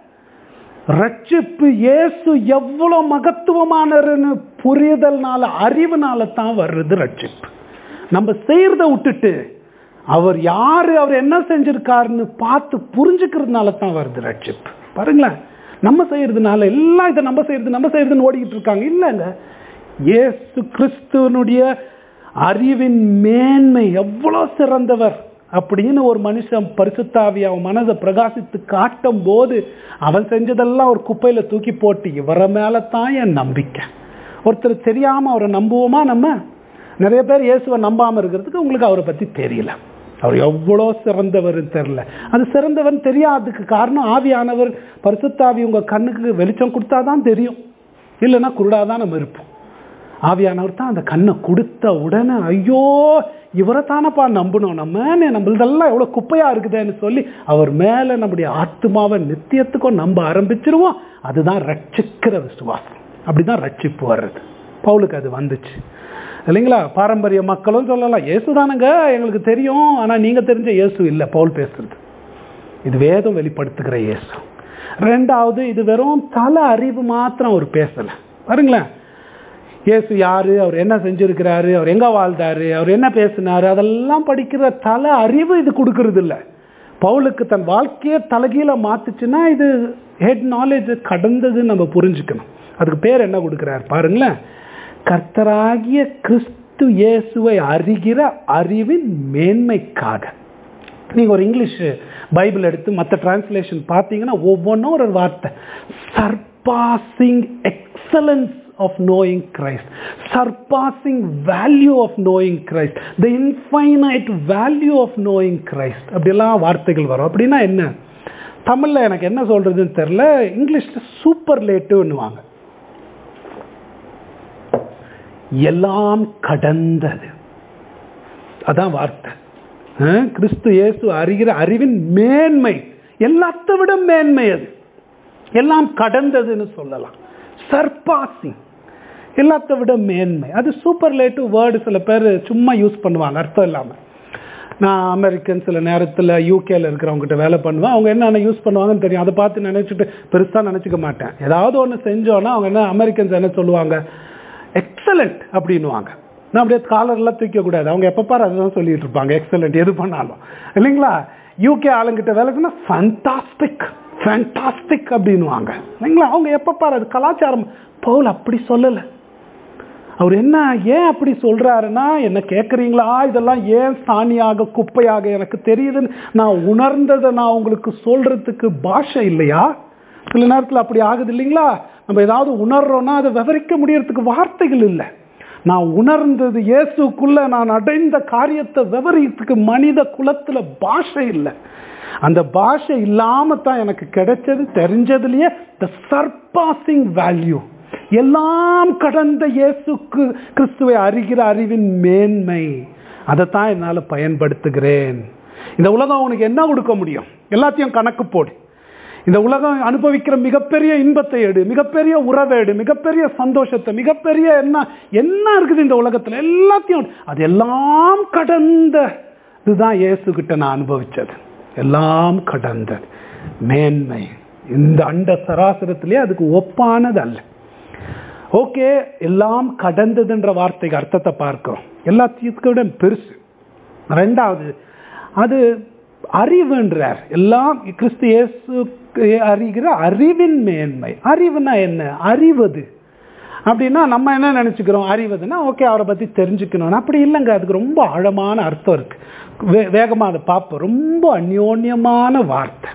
ரட்சிப்பு இயேசு எவ்வளவு மகத்துவமானன்னு புரிதல்னால அறிவுனால தான் வர்றது ரட்சிப்பு நம்ம செய்யறத விட்டுட்டு அவர் யாரு அவர் என்ன செஞ்சிருக்காருன்னு பார்த்து புரிஞ்சுக்கிறதுனால தான் வருது ரட்சிப்பு பாருங்களேன் நம்ம செய்யறதுனால எல்லாம் இதை நம்ம செய்யறது நம்ம செய்யறதுன்னு ஓடிக்கிட்டு இருக்காங்க இல்லைங்க இயேசு கிறிஸ்துவனுடைய அறிவின் மேன்மை எவ்வளவு சிறந்தவர் அப்படின்னு ஒரு மனுஷன் பரிசுத்தாவி அவன் மனதை பிரகாசித்து காட்டும் போது அவன் செஞ்சதெல்லாம் ஒரு குப்பையில தூக்கி போட்டு இவரை மேல தான் என் நம்பிக்கை ஒருத்தர் தெரியாம அவரை நம்புவோமா நம்ம நிறைய பேர் இயேசுவை நம்பாம இருக்கிறதுக்கு உங்களுக்கு அவரை பத்தி தெரியல அவர் எவ்வளோ சிறந்தவர் தெரியல அது சிறந்தவன் தெரியாததுக்கு காரணம் ஆவியானவர் பரிசுத்தாவி உங்க கண்ணுக்கு வெளிச்சம் கொடுத்தாதான் தெரியும் இல்லைன்னா குருடாதான் நம்ம இருப்போம் ஆவியானவர் தான் அந்த கண்ணை கொடுத்த உடனே ஐயோ இவரை தானப்பா நம்பணும் நம்ம நம்மளதெல்லாம் எவ்வளோ குப்பையா இருக்குதுன்னு சொல்லி அவர் மேல நம்முடைய ஆத்மாவை நித்தியத்துக்கும் நம்ப ஆரம்பிச்சிருவோம் அதுதான் ரட்சிக்கிற விசுவாசம் அப்படிதான் ரட்சிப்பு வர்றது பவுலுக்கு அது வந்துச்சு இல்லைங்களா பாரம்பரிய மக்களும் சொல்லலாம் இயேசு தானுங்க எங்களுக்கு தெரியும் ஆனா நீங்க தெரிஞ்ச இயேசு இல்லை பவுல் பேசுறது இது வேதம் வெளிப்படுத்துகிற இயேசு ரெண்டாவது இது வெறும் தல அறிவு மாத்திரம் அவர் பேசல பாருங்களேன் இயேசு யாரு அவர் என்ன செஞ்சிருக்கிறாரு அவர் எங்க வாழ்ந்தாரு அவர் என்ன பேசினாரு அதெல்லாம் படிக்கிற தல அறிவு இது கொடுக்கறது இல்ல பவுலுக்கு தன் வாழ்க்கையை தலைகீழ மாத்துச்சுன்னா இது ஹெட் நாலேஜ் கடந்ததுன்னு நம்ம புரிஞ்சுக்கணும் அதுக்கு பேர் என்ன கொடுக்கிறார் பாருங்களேன் கர்த்தராகிய கிறிஸ்து இயேசுவை அறிகிற அறிவின் மேன்மைக்காக நீங்க ஒரு இங்கிலீஷ் பைபிள் எடுத்து மற்ற டிரான்ஸ்லேஷன் பார்த்தீங்கன்னா ஒவ்வொன்றும் ஒரு வார்த்தை surpassing excellence of knowing Christ, surpassing value of knowing Christ, the infinite value of knowing Christ அப்படியெல்லாம் வார்த்தைகள் வரும் அப்படின்னா என்ன தமிழ்ல எனக்கு என்ன சொல்றதுன்னு தெரியல இங்கிலீஷ்ல சூப்பர் லேட்டுன்னுவாங்க எல்லாம் கடந்தது அதான் வார்த்தை கிறிஸ்து இயேசு அறிகிற அறிவின் மேன்மை எல்லாத்த விட மேன்மை அது எல்லாம் கடந்ததுன்னு சொல்லலாம் சர்பாசிங் எல்லாத்த விட மேன்மை அது சூப்பர்லேட்டிவ் வேர்டு சில பேர் சும்மா யூஸ் பண்ணுவாங்க அர்த்தம் இல்லாமல் நான் அமெரிக்கன் சில நேரத்தில் யூகேல இருக்கிறவங்ககிட்ட வேலை பண்ணுவேன் அவங்க என்னென்ன யூஸ் பண்ணுவாங்கன்னு தெரியும் அதை பார்த்து நினச்சிட்டு பெருசாக நினச்சிக்க மாட்டேன் ஏதாவது ஒன்று செஞ்சோன்னா அவங்க என்ன அமெரிக்கன்ஸ் என்ன சொல்லுவாங்க எக்ஸலண்ட் அப்படின்னுவாங்க நான் அப்படியே காலர்லாம் தூக்க கூடாது அவங்க எப்போ பாரு அதுதான் சொல்லிட்டு இருப்பாங்க எக்ஸலண்ட் எது பண்ணாலும் இல்லைங்களா யூகே ஆளுங்கிட்ட வேலைக்குன்னா ஃபண்டாஸ்டிக் ஃபேண்டாஸ்டிக் அப்படின்வாங்க இல்லைங்களா அவங்க எப்போ பாரு அது கலாச்சாரம் பவுல் அப்படி சொல்லலை அவர் என்ன ஏன் அப்படி சொல்றாருன்னா என்ன கேட்குறீங்களா இதெல்லாம் ஏன் சாணியாக குப்பையாக எனக்கு தெரியுதுன்னு நான் உணர்ந்ததை நான் உங்களுக்கு சொல்றதுக்கு பாஷை இல்லையா சில நேரத்தில் அப்படி ஆகுது இல்லைங்களா நம்ம ஏதாவது உணர்றோம்னா அதை விவரிக்க முடியறதுக்கு வார்த்தைகள் இல்லை நான் உணர்ந்தது இயேசுக்குள்ள நான் அடைந்த காரியத்தை விவரிக்கிறதுக்கு மனித குலத்துல பாஷை இல்லை அந்த பாஷை இல்லாம தான் எனக்கு கிடைச்சது தெரிஞ்சதுலயே த சர்பாசிங் வேல்யூ எல்லாம் கடந்த இயேசுக்கு கிறிஸ்துவை அறிகிற அறிவின் மேன்மை அதைத்தான் என்னால் பயன்படுத்துகிறேன் இந்த உலகம் உனக்கு என்ன கொடுக்க முடியும் எல்லாத்தையும் கணக்கு போடு இந்த உலகம் அனுபவிக்கிற மிகப்பெரிய இன்பத்தை எடு மிகப்பெரிய உறவை எடு மிகப்பெரிய சந்தோஷத்தை மிகப்பெரிய என்ன என்ன இருக்குது இந்த உலகத்தில் எல்லாத்தையும் அது எல்லாம் கடந்த இதுதான் இயேசு கிட்ட நான் அனுபவிச்சது எல்லாம் கடந்தது மேன்மை இந்த அண்ட சராசரத்திலே அதுக்கு ஒப்பானது அல்ல ஓகே எல்லாம் கடந்ததுன்ற வார்த்தைக்கு அர்த்தத்தை பார்க்கிறோம் எல்லாத்தையும் விட பெருசு ரெண்டாவது அது அறிவுன்றார் எல்லாம் கிறிஸ்து இயேசு அறிகிற அறிவின் மேன்மை அறிவுனா என்ன அறிவது அப்படின்னா நம்ம என்ன நினச்சிக்கிறோம் அறிவதுன்னா ஓகே அவரை பற்றி தெரிஞ்சுக்கணும் அப்படி இல்லைங்க அதுக்கு ரொம்ப ஆழமான அர்த்தம் இருக்கு வே வேகமாக அதை பார்ப்போம் ரொம்ப அந்யோன்யமான வார்த்தை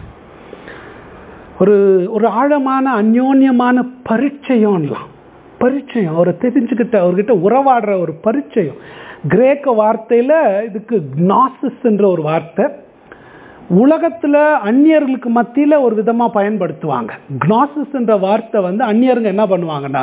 ஒரு ஒரு ஆழமான அந்யோன்யமான பரிச்சயம்லாம் பரிச்சயம் அவரை தெரிஞ்சுக்கிட்ட அவர்கிட்ட உறவாடுற ஒரு பரிச்சயம் கிரேக்க வார்த்தையில் இதுக்கு க்னாசிஸ்ன்ற ஒரு வார்த்தை உலகத்தில் அந்நியர்களுக்கு மத்தியில் ஒரு விதமாக பயன்படுத்துவாங்க க்னாசிஸ்ன்ற வார்த்தை வந்து அந்நியருங்க என்ன பண்ணுவாங்கன்னா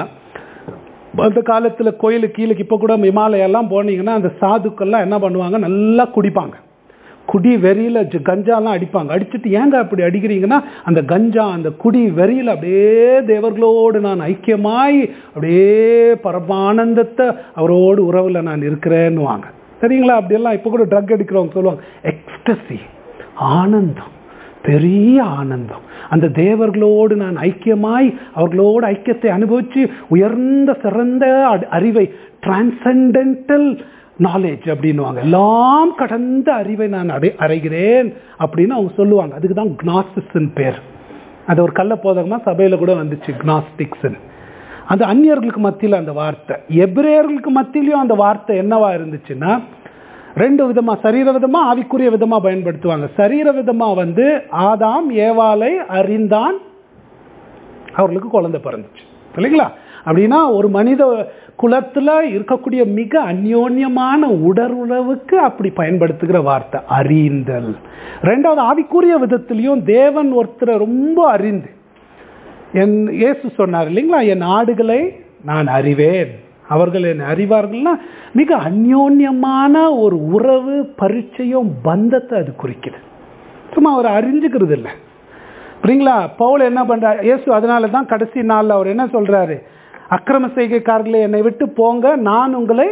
அந்த காலத்தில் கோயிலுக்கு கீழே இப்போ கூட இமாலயெல்லாம் போனீங்கன்னா அந்த சாதுக்கள்லாம் என்ன பண்ணுவாங்க நல்லா குடிப்பாங்க குடி வெறியில் கஞ்சாலாம் அடிப்பாங்க அடிச்சுட்டு ஏங்க அப்படி அடிக்கிறீங்கன்னா அந்த கஞ்சா அந்த குடி வெறியில் அப்படியே தேவர்களோடு நான் ஐக்கியமாய் அப்படியே பரமானந்தத்தை அவரோடு உறவில் நான் இருக்கிறேன்னுவாங்க சரிங்களா அப்படியெல்லாம் இப்போ கூட ட்ரக் அடிக்கிறவங்க சொல்லுவாங்க எக்ஸ்டசி ஆனந்தம் பெரிய ஆனந்தம் அந்த தேவர்களோடு நான் ஐக்கியமாய் அவர்களோடு ஐக்கியத்தை அனுபவித்து உயர்ந்த சிறந்த அறிவை டிரான்சென்டென்டல் நாலேஜ் அப்படின்வாங்க எல்லாம் கடந்த அறிவை நான் அடை அறைகிறேன் அப்படின்னு அவங்க சொல்லுவாங்க அதுக்கு தான் க்னாசிஸ்ன்னு பேர் அது ஒரு கள்ள போதகமாக சபையில் கூட வந்துச்சு க்னாஸ்டிக்ஸ்ன்னு அந்த அந்நியர்களுக்கு மத்தியில் அந்த வார்த்தை எபிரேயர்களுக்கு மத்தியிலையும் அந்த வார்த்தை என்னவா இருந்துச்சுன்னா ரெண்டு விதமா சரீர விதமா ஆவிக்குரிய விதமா பயன்படுத்துவாங்க சரீர விதமா வந்து ஆதாம் ஏவாலை அறிந்தான் அவர்களுக்கு குழந்தை பிறந்துச்சு இல்லைங்களா அப்படின்னா ஒரு மனித குலத்துல இருக்கக்கூடிய மிக அந்யோன்யமான உடலுறவுக்கு அப்படி பயன்படுத்துகிற வார்த்தை அறிந்தல் ரெண்டாவது ஆவிக்குரிய விதத்திலையும் தேவன் ஒருத்தரை ரொம்ப அறிந்து என் இயேசு சொன்னார் இல்லைங்களா என் ஆடுகளை நான் அறிவேன் அவர்கள் என்னை அறிவார்கள்னா மிக அந்யோன்யமான ஒரு உறவு பரிச்சயம் பந்தத்தை அது குறிக்குது சும்மா அவர் அறிஞ்சுக்கிறது இல்லை புரியுங்களா பவுல் என்ன பண்றாரு இயேசு அதனால தான் கடைசி நாளில் அவர் என்ன சொல்றாரு அக்கிரம செய்கைக்காரர்களே என்னை விட்டு போங்க நான் உங்களை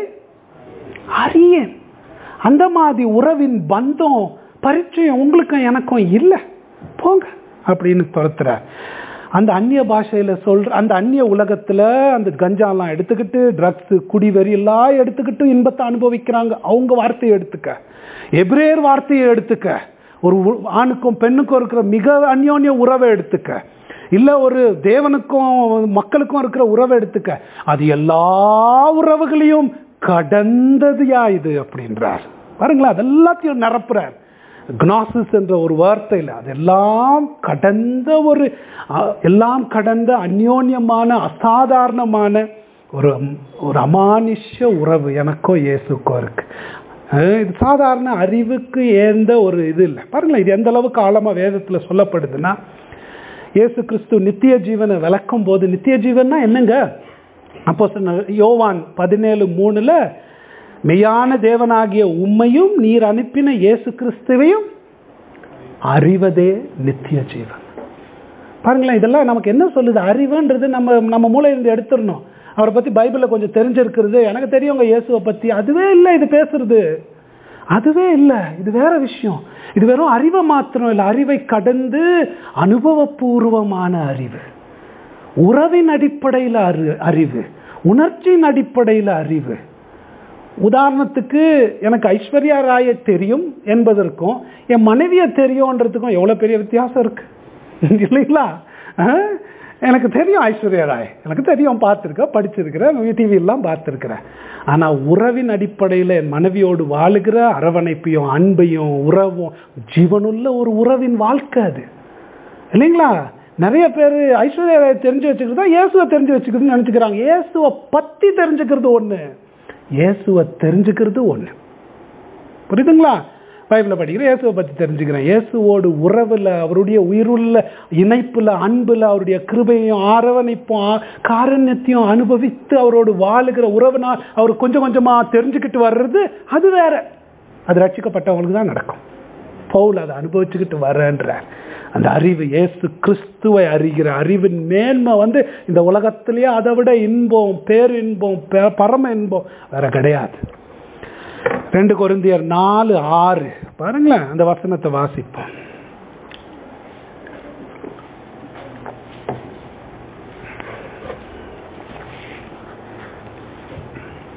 அறியேன் அந்த மாதிரி உறவின் பந்தம் பரிச்சயம் உங்களுக்கும் எனக்கும் இல்லை போங்க அப்படின்னு துரத்துறார் அந்த அந்நிய பாஷையில் சொல்ற அந்த அந்நிய உலகத்தில் அந்த கஞ்சாலாம் எடுத்துக்கிட்டு ட்ரக்ஸு குடிவெறி எல்லாம் எடுத்துக்கிட்டு இன்பத்தை அனுபவிக்கிறாங்க அவங்க வார்த்தையை எடுத்துக்க எப்ரேர் வார்த்தையை எடுத்துக்க ஒரு ஆணுக்கும் பெண்ணுக்கும் இருக்கிற மிக அந்யோன்ய உறவை எடுத்துக்க இல்லை ஒரு தேவனுக்கும் மக்களுக்கும் இருக்கிற உறவை எடுத்துக்க அது எல்லா உறவுகளையும் கடந்ததுயா இது அப்படின்றார் பாருங்களா அதெல்லாத்தையும் நிரப்புறார் க்னாசிஸ் என்ற ஒரு வார்த்தையில் அதெல்லாம் கடந்த ஒரு எல்லாம் கடந்த அந்யோன்யமான அசாதாரணமான ஒரு ஒரு அமானுஷ உறவு எனக்கும் இயேசுக்கும் இருக்கு இது சாதாரண அறிவுக்கு ஏந்த ஒரு இது இல்லை பாருங்களேன் இது எந்த அளவுக்கு ஆழமாக வேதத்தில் சொல்லப்படுதுன்னா இயேசு கிறிஸ்து நித்திய ஜீவனை விளக்கும் போது நித்திய ஜீவன்னா என்னங்க அப்போ யோவான் பதினேழு மூணுல மெய்யான தேவனாகிய உண்மையும் நீர் அனுப்பின இயேசு கிறிஸ்துவையும் அறிவதே நித்திய ஜீவன் பாருங்களேன் இதெல்லாம் நமக்கு என்ன சொல்லுது அறிவுன்றது நம்ம நம்ம மூளையிலிருந்து எடுத்துடணும் அவரை பற்றி பைபிளில் கொஞ்சம் தெரிஞ்சிருக்கிறது எனக்கு தெரியுங்க இயேசுவை பற்றி அதுவே இல்லை இது பேசுறது அதுவே இல்லை இது வேற விஷயம் இது வெறும் அறிவை மாத்திரம் இல்லை அறிவை கடந்து அனுபவபூர்வமான அறிவு உறவின் அடிப்படையில் அறி அறிவு உணர்ச்சியின் அடிப்படையில் அறிவு உதாரணத்துக்கு எனக்கு ஐஸ்வர்யா ராயை தெரியும் என்பதற்கும் என் மனைவியை தெரியும்ன்றதுக்கும் எவ்வளோ பெரிய வித்தியாசம் இருக்கு இல்லைங்களா எனக்கு தெரியும் ஐஸ்வர்யா ராய் எனக்கு தெரியும் பார்த்துருக்கேன் படிச்சிருக்கிறேன் டிவியெல்லாம் பார்த்துருக்கிறேன் ஆனால் உறவின் அடிப்படையில் என் மனைவியோடு வாழுகிற அரவணைப்பையும் அன்பையும் உறவும் ஜீவனுள்ள ஒரு உறவின் வாழ்க்கை அது இல்லைங்களா நிறைய பேர் ஐஸ்வர்யா ராய் தெரிஞ்சு வச்சுக்கிறது இயேசுவை தெரிஞ்சு வச்சுக்கிறதுன்னு நினச்சிக்கிறாங்க இயேசுவை பற்றி தெரிஞ்சுக்கிறது ஒன்று இயேசுவை தெரிஞ்சுக்கிறது ஒன்று புரியுதுங்களா பைபிளை படிக்கிறேன் இயேசுவை பற்றி தெரிஞ்சுக்கிறேன் இயேசுவோடு உறவில் அவருடைய உயிருள்ள இணைப்பில் அன்பில் அவருடைய கிருபையும் ஆரவணைப்பும் காரண்யத்தையும் அனுபவித்து அவரோடு வாழுகிற உறவினால் அவர் கொஞ்சம் கொஞ்சமாக தெரிஞ்சுக்கிட்டு வர்றது அது வேற அது ரட்சிக்கப்பட்டவங்களுக்கு தான் நடக்கும் பவுல் அதை அனுபவிச்சுக்கிட்டு வரன்றார் அந்த அறிவு இயேசு கிறிஸ்துவை அறிகிற அறிவின் மேன்மை வந்து இந்த உலகத்திலேயே அதை விட இன்பம் பேரின்பம் பரம இன்பம் வேற கிடையாது ரெண்டு கொரிந்தியர் நாலு ஆறு பாருங்களேன் அந்த வசனத்தை வாசிப்போம்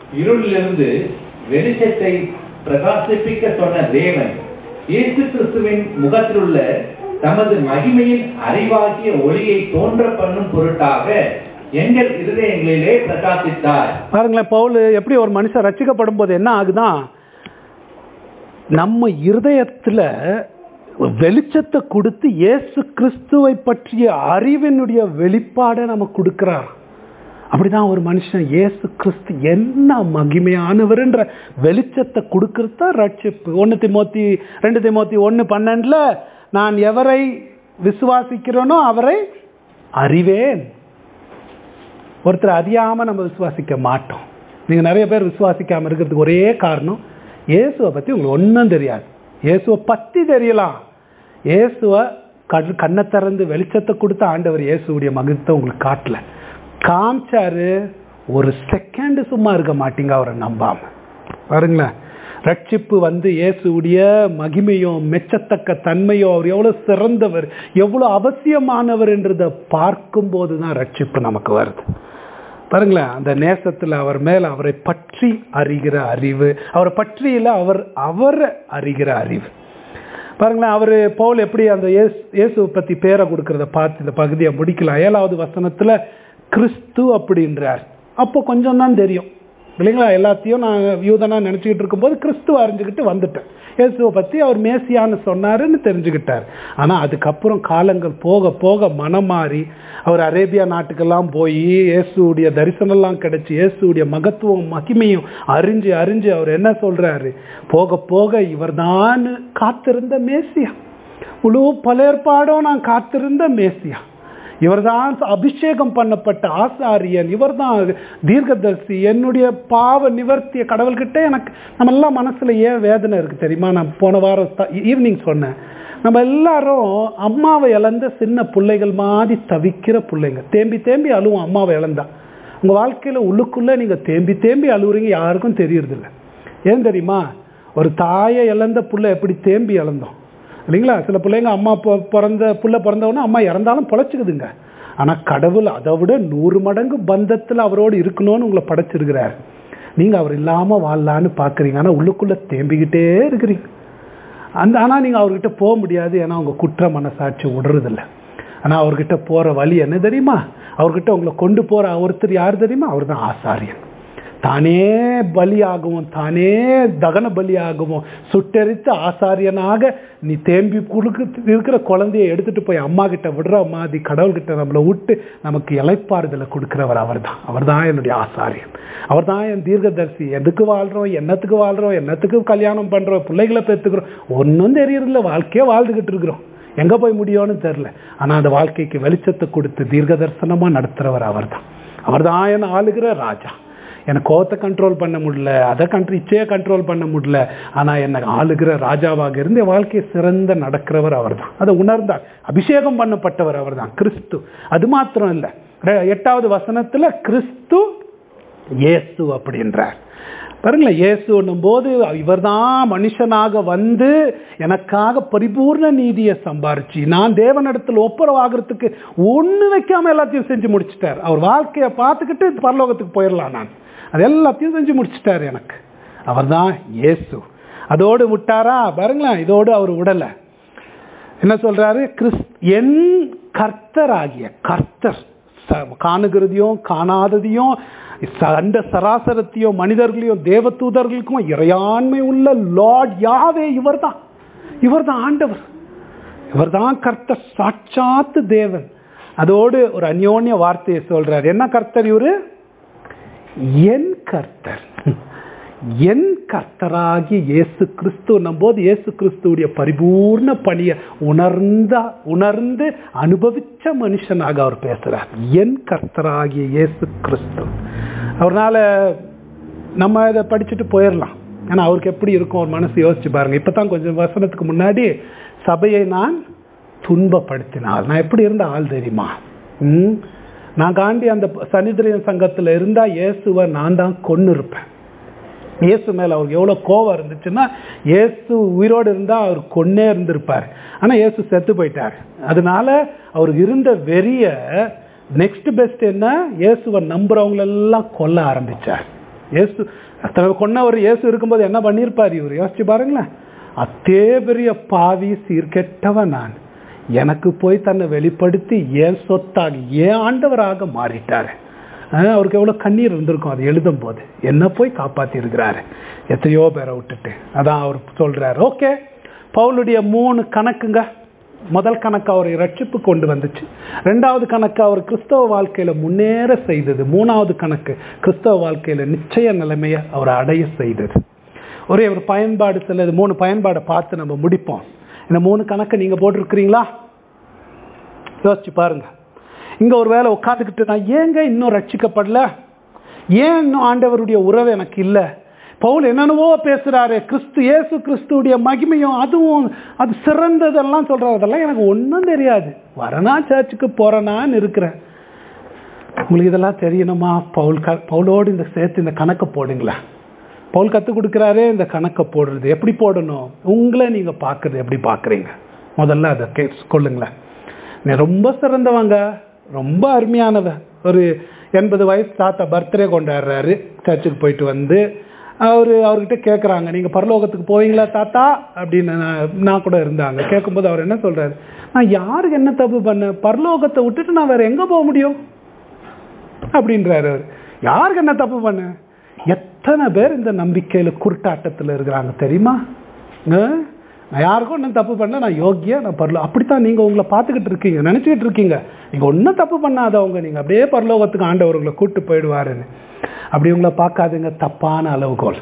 இருளிலிருந்து வெளிச்சத்தை பிரகாசிப்பிக்க சொன்ன தேவன் இயேசு கிறிஸ்துவின் முகத்திலுள்ள தமது மகிமையின் அறிவாகிய ஒளியை தோன்ற பண்ணும் பொருட்டாக எங்கள் இருதயங்களிலே பிரகாசித்தார் பாருங்களேன் பவுல் எப்படி ஒரு மனுஷன் ரட்சிக்கப்படும் போது என்ன ஆகுதான் நம்ம இருதயத்துல வெளிச்சத்தை கொடுத்து இயேசு கிறிஸ்துவை பற்றிய அறிவினுடைய வெளிப்பாடை நம்ம கொடுக்கிறார் அப்படிதான் ஒரு மனுஷன் இயேசு கிறிஸ்து என்ன மகிமையானவர்ன்ற வெளிச்சத்தை கொடுக்கறது தான் ரட்சிப்பு ஒன்று திமோத்தி ரெண்டு திமோத்தி ஒன்று பன்னெண்டுல நான் எவரை விசுவாசிக்கிறேனோ அவரை அறிவேன் ஒருத்தர் அறியாம நம்ம விசுவாசிக்க மாட்டோம் நீங்க நிறைய பேர் விசுவாசிக்காம இருக்கிறதுக்கு ஒரே காரணம் இயேசுவை பத்தி உங்களுக்கு ஒன்றும் தெரியாது இயேசுவை பத்தி தெரியலாம் இயேசுவை கண் கண்ணை திறந்து வெளிச்சத்தை கொடுத்த ஆண்டவர் இயேசுடைய மகிழ்த்தை உங்களுக்கு காட்டல காமிச்சாரு ஒரு செகண்ட் சும்மா இருக்க மாட்டீங்க அவரை நம்பாம பாருங்களேன் ரட்சிப்பு வந்து இயேசுடைய மகிமையும் மெச்சத்தக்க தன்மையும் அவர் எவ்வளவு சிறந்தவர் எவ்வளவு அவசியமானவர் என்றதை பார்க்கும்போது தான் ரட்சிப்பு நமக்கு வருது பாருங்களேன் அந்த நேசத்துல அவர் மேல அவரை பற்றி அறிகிற அறிவு அவரை பற்றியில அவர் அவரை அறிகிற அறிவு பாருங்களேன் அவர் பவுல் எப்படி அந்த இயேசு இயேசுவை பத்தி பேரை கொடுக்கறத பார்த்து இந்த பகுதியை முடிக்கலாம் ஏழாவது வசனத்துல கிறிஸ்து அப்படின்றார் அப்போ கொஞ்சம் தான் தெரியும் இல்லைங்களா எல்லாத்தையும் நான் யூதனா நினச்சிக்கிட்டு இருக்கும்போது கிறிஸ்துவ அறிஞ்சுக்கிட்டு வந்துட்டேன் இயேசுவை பற்றி அவர் மேசியான்னு சொன்னாருன்னு தெரிஞ்சுக்கிட்டார் ஆனால் அதுக்கப்புறம் காலங்கள் போக போக மனம் மாறி அவர் அரேபியா நாட்டுக்கெல்லாம் போய் இயேசுடைய தரிசனம்லாம் கிடைச்சி இயேசுடைய மகத்துவம் மகிமையும் அறிஞ்சு அறிஞ்சு அவர் என்ன சொல்றாரு போக போக இவர்தான் காத்திருந்த மேசியா முழு பலேற்பாடும் நான் காத்திருந்த மேசியா இவர்தான் அபிஷேகம் பண்ணப்பட்ட ஆசாரியன் இவர்தான் தீர்க்கதர்சி என்னுடைய பாவ நிவர்த்திய கடவுள்கிட்ட எனக்கு நம்ம எல்லாம் மனசுல ஏன் வேதனை இருக்கு தெரியுமா நான் போன வாரம் ஈவினிங் சொன்னேன் நம்ம எல்லாரும் அம்மாவை இழந்த சின்ன பிள்ளைகள் மாதிரி தவிக்கிற பிள்ளைங்க தேம்பி தேம்பி அழுவோம் அம்மாவை இழந்தா உங்க வாழ்க்கையில உள்ளுக்குள்ள நீங்க தேம்பி தேம்பி அழுவுறீங்க யாருக்கும் தெரியறதில்ல ஏன் தெரியுமா ஒரு தாயை இழந்த புள்ள எப்படி தேம்பி இழந்தோம் இல்லைங்களா சில பிள்ளைங்க அம்மா பிறந்த புள்ள பிறந்தவொன்னே அம்மா இறந்தாலும் பொழைச்சிக்குதுங்க ஆனால் கடவுள் அதை விட நூறு மடங்கு பந்தத்தில் அவரோடு இருக்கணும்னு உங்களை படைச்சிருக்கிறார் நீங்கள் அவர் இல்லாமல் வாழலான்னு பார்க்குறீங்க ஆனால் உள்ளுக்குள்ளே தேம்பிக்கிட்டே இருக்கிறீங்க அந்த ஆனால் நீங்கள் அவர்கிட்ட போக முடியாது ஏன்னா உங்கள் குற்ற மனசாட்சி விடுறதில்ல ஆனால் அவர்கிட்ட போகிற வழி என்ன தெரியுமா அவர்கிட்ட உங்களை கொண்டு போகிற ஒருத்தர் யார் தெரியுமா அவர் தான் ஆசாரியன் தானே பலியாகவும் தானே தகன பலியாகவும் சுட்டெரித்து ஆசாரியனாக நீ தேம்பி குடுக்கு இருக்கிற குழந்தைய எடுத்துட்டு போய் அம்மா கிட்ட விடுற மாதிரி கடவுள்கிட்ட நம்மளை விட்டு நமக்கு இலைப்பாறுதலை கொடுக்கிறவர் அவர் தான் அவர் தான் என்னுடைய ஆசாரியன் அவர் தான் என் தீர்க்கதரிசி எதுக்கு வாழ்றோம் என்னத்துக்கு வாழ்றோம் என்னத்துக்கு கல்யாணம் பண்றோம் பிள்ளைகளை பெற்றுக்கிறோம் ஒன்றும் தெரியறதில்ல வாழ்க்கையே வாழ்ந்துகிட்டு இருக்கிறோம் எங்க போய் முடியும்னு தெரில ஆனா அந்த வாழ்க்கைக்கு வெளிச்சத்தை கொடுத்து தீர்க்க தரிசனமா நடத்துறவர் அவர் தான் அவர் தான் என்ன ஆளுகிற ராஜா எனக்கு கோவத்தை கண்ட்ரோல் பண்ண முடியல அதை கண்ட்ரி இச்சையை கண்ட்ரோல் பண்ண முடியல ஆனால் என்னை ஆளுகிற ராஜாவாக இருந்து வாழ்க்கை சிறந்த நடக்கிறவர் அவர் தான் அதை உணர்ந்தார் அபிஷேகம் பண்ணப்பட்டவர் அவர் தான் கிறிஸ்து அது மாத்திரம் இல்லை எட்டாவது வசனத்தில் கிறிஸ்து இயேசு அப்படின்றார் பாருங்களேன் இயேசுன்னும் போது இவர் தான் மனுஷனாக வந்து எனக்காக பரிபூர்ண நீதியை சம்பாரிச்சு நான் தேவனிடத்தில் ஒப்புரவாகிறதுக்கு ஒன்று வைக்காம எல்லாத்தையும் செஞ்சு முடிச்சிட்டார் அவர் வாழ்க்கையை பார்த்துக்கிட்டு பரலோகத்துக்கு போயிடலாம் நான் அது எல்லாத்தையும் செஞ்சு முடிச்சிட்டார் எனக்கு அவர் தான் இயேசு அதோடு விட்டாரா பாருங்களேன் இதோடு அவர் விடலை என்ன சொல்றாரு கிறிஸ் என் கர்த்தராகிய கர்த்தர் காணுகிறதையும் காணாததையும் சண்ட சராசரத்தையும் மனிதர்களையும் தேவதூதர்களுக்கும் இறையாண்மை உள்ள லார்ட் யாவே இவர் தான் இவர் தான் ஆண்டவர் இவர் தான் கர்த்தர் சாட்சாத்து தேவன் அதோடு ஒரு அந்யோன்ய வார்த்தையை சொல்றார் என்ன கர்த்தர் இவரு என் கர்த்தர் என் கர்த்தராகிய இயேசு கிறிஸ்து போது இயேசு கிறிஸ்துடைய பரிபூர்ண பணியை உணர்ந்த உணர்ந்து அனுபவிச்ச மனுஷனாக அவர் பேசுறார் என் கர்த்தராகிய இயேசு கிறிஸ்து அவர்னால நம்ம இதை படிச்சுட்டு போயிடலாம் ஏன்னா அவருக்கு எப்படி இருக்கும் ஒரு மனசு யோசிச்சு பாருங்க இப்பதான் கொஞ்சம் வசனத்துக்கு முன்னாடி சபையை நான் துன்பப்படுத்தினால் நான் எப்படி இருந்த ஆள் தெரியுமா ம் நான் காண்டி அந்த சனிதிரியன் சங்கத்தில் இருந்தா இயேசுவை நான் தான் கொண்டு இருப்பேன் இயேசு மேல அவருக்கு எவ்வளவு கோவம் இருந்துச்சுன்னா இயேசு உயிரோடு இருந்தா அவர் கொன்னே இருந்திருப்பார் ஆனா இயேசு செத்து போயிட்டார் அதனால அவருக்கு இருந்த வெறிய நெக்ஸ்ட் பெஸ்ட் என்ன இயேசுவை நம்புறவங்களெல்லாம் கொல்ல ஆரம்பிச்சார் இயேசு அத்தனை கொன்னவர் இயேசு இருக்கும்போது என்ன பண்ணியிருப்பார் இவர் யோசிச்சு பாருங்களேன் அத்தே பெரிய பாவி சீர்கெட்டவன் நான் எனக்கு போய் தன்னை வெளிப்படுத்தி ஏன் சொத்தாக ஏன் ஆண்டவராக மாறிட்டாரு அஹ் அவருக்கு எவ்வளோ கண்ணீர் இருந்திருக்கும் அது எழுதும் போது என்ன போய் காப்பாத்தி இருக்கிறாரு எத்தனையோ பேரை விட்டுட்டு அதான் அவர் சொல்றாரு ஓகே பவுலுடைய மூணு கணக்குங்க முதல் கணக்கு அவரை ரட்சிப்பு கொண்டு வந்துச்சு ரெண்டாவது கணக்கு அவர் கிறிஸ்தவ வாழ்க்கையில முன்னேற செய்தது மூணாவது கணக்கு கிறிஸ்தவ வாழ்க்கையில நிச்சய நிலைமையை அவர் அடைய செய்தது ஒரே ஒரு பயன்பாடு சில மூணு பயன்பாடை பார்த்து நம்ம முடிப்போம் இந்த மூணு கணக்கு நீங்க போட்டிருக்கிறீங்களா யோசிச்சு பாருங்க இங்க ஒரு வேலை உட்காந்துக்கிட்டு நான் ஏங்க இன்னும் ரட்சிக்கப்படல ஏன் இன்னும் ஆண்டவருடைய உறவு எனக்கு இல்லை பவுல் என்னென்னவோ பேசுறாரு கிறிஸ்து இயேசு கிறிஸ்துடைய மகிமையும் அதுவும் அது சிறந்ததெல்லாம் சொல்றாரு அதெல்லாம் எனக்கு ஒன்றும் தெரியாது வரனா சர்ச்சுக்கு போறேனான்னு இருக்கிறேன் உங்களுக்கு இதெல்லாம் தெரியணுமா பவுல் க பவுலோடு இந்த சேர்த்து இந்த கணக்கை போடுங்களேன் பவுல் கற்றுக் கொடுக்குறாரே இந்த கணக்கை போடுறது எப்படி போடணும் உங்களை நீங்க பார்க்கறது எப்படி பார்க்குறீங்க முதல்ல அதை கே கொள்ளுங்களேன் நீ ரொம்ப சிறந்தவங்க ரொம்ப அருமையானவ ஒரு எண்பது வயசு தாத்தா பர்த்டே கொண்டாடுறாரு சர்ச்சுக்கு போயிட்டு வந்து அவர் அவர்கிட்ட கேட்குறாங்க நீங்கள் பரலோகத்துக்கு போவீங்களா தாத்தா அப்படின்னு நான் நான் கூட இருந்தாங்க கேட்கும்போது அவர் என்ன சொல்கிறாரு நான் யாருக்கு என்ன தப்பு பண்ணேன் பரலோகத்தை விட்டுட்டு நான் வேறு எங்கே போக முடியும் அப்படின்றாரு அவர் யாருக்கு என்ன தப்பு பண்ணேன் எத்தனை பேர் இந்த நம்பிக்கையில் குருட்டாட்டத்தில் இருக்கிறாங்க தெரியுமா ஆ? நான் யாருக்கும் ஒன்றும் தப்பு பண்ணல நான் யோகியா நான் பரலோ அப்படித்தான் நீங்கள் உங்களை பார்த்துக்கிட்டு இருக்கீங்க நினச்சிக்கிட்டு இருக்கீங்க நீங்கள் ஒன்றும் தப்பு பண்ணாதவங்க நீங்கள் அப்படியே பரலோகத்துக்கு ஆண்டவர்களை கூட்டு போயிடுவாருன்னு அப்படி உங்களை பார்க்காதுங்க தப்பான அளவுகோல்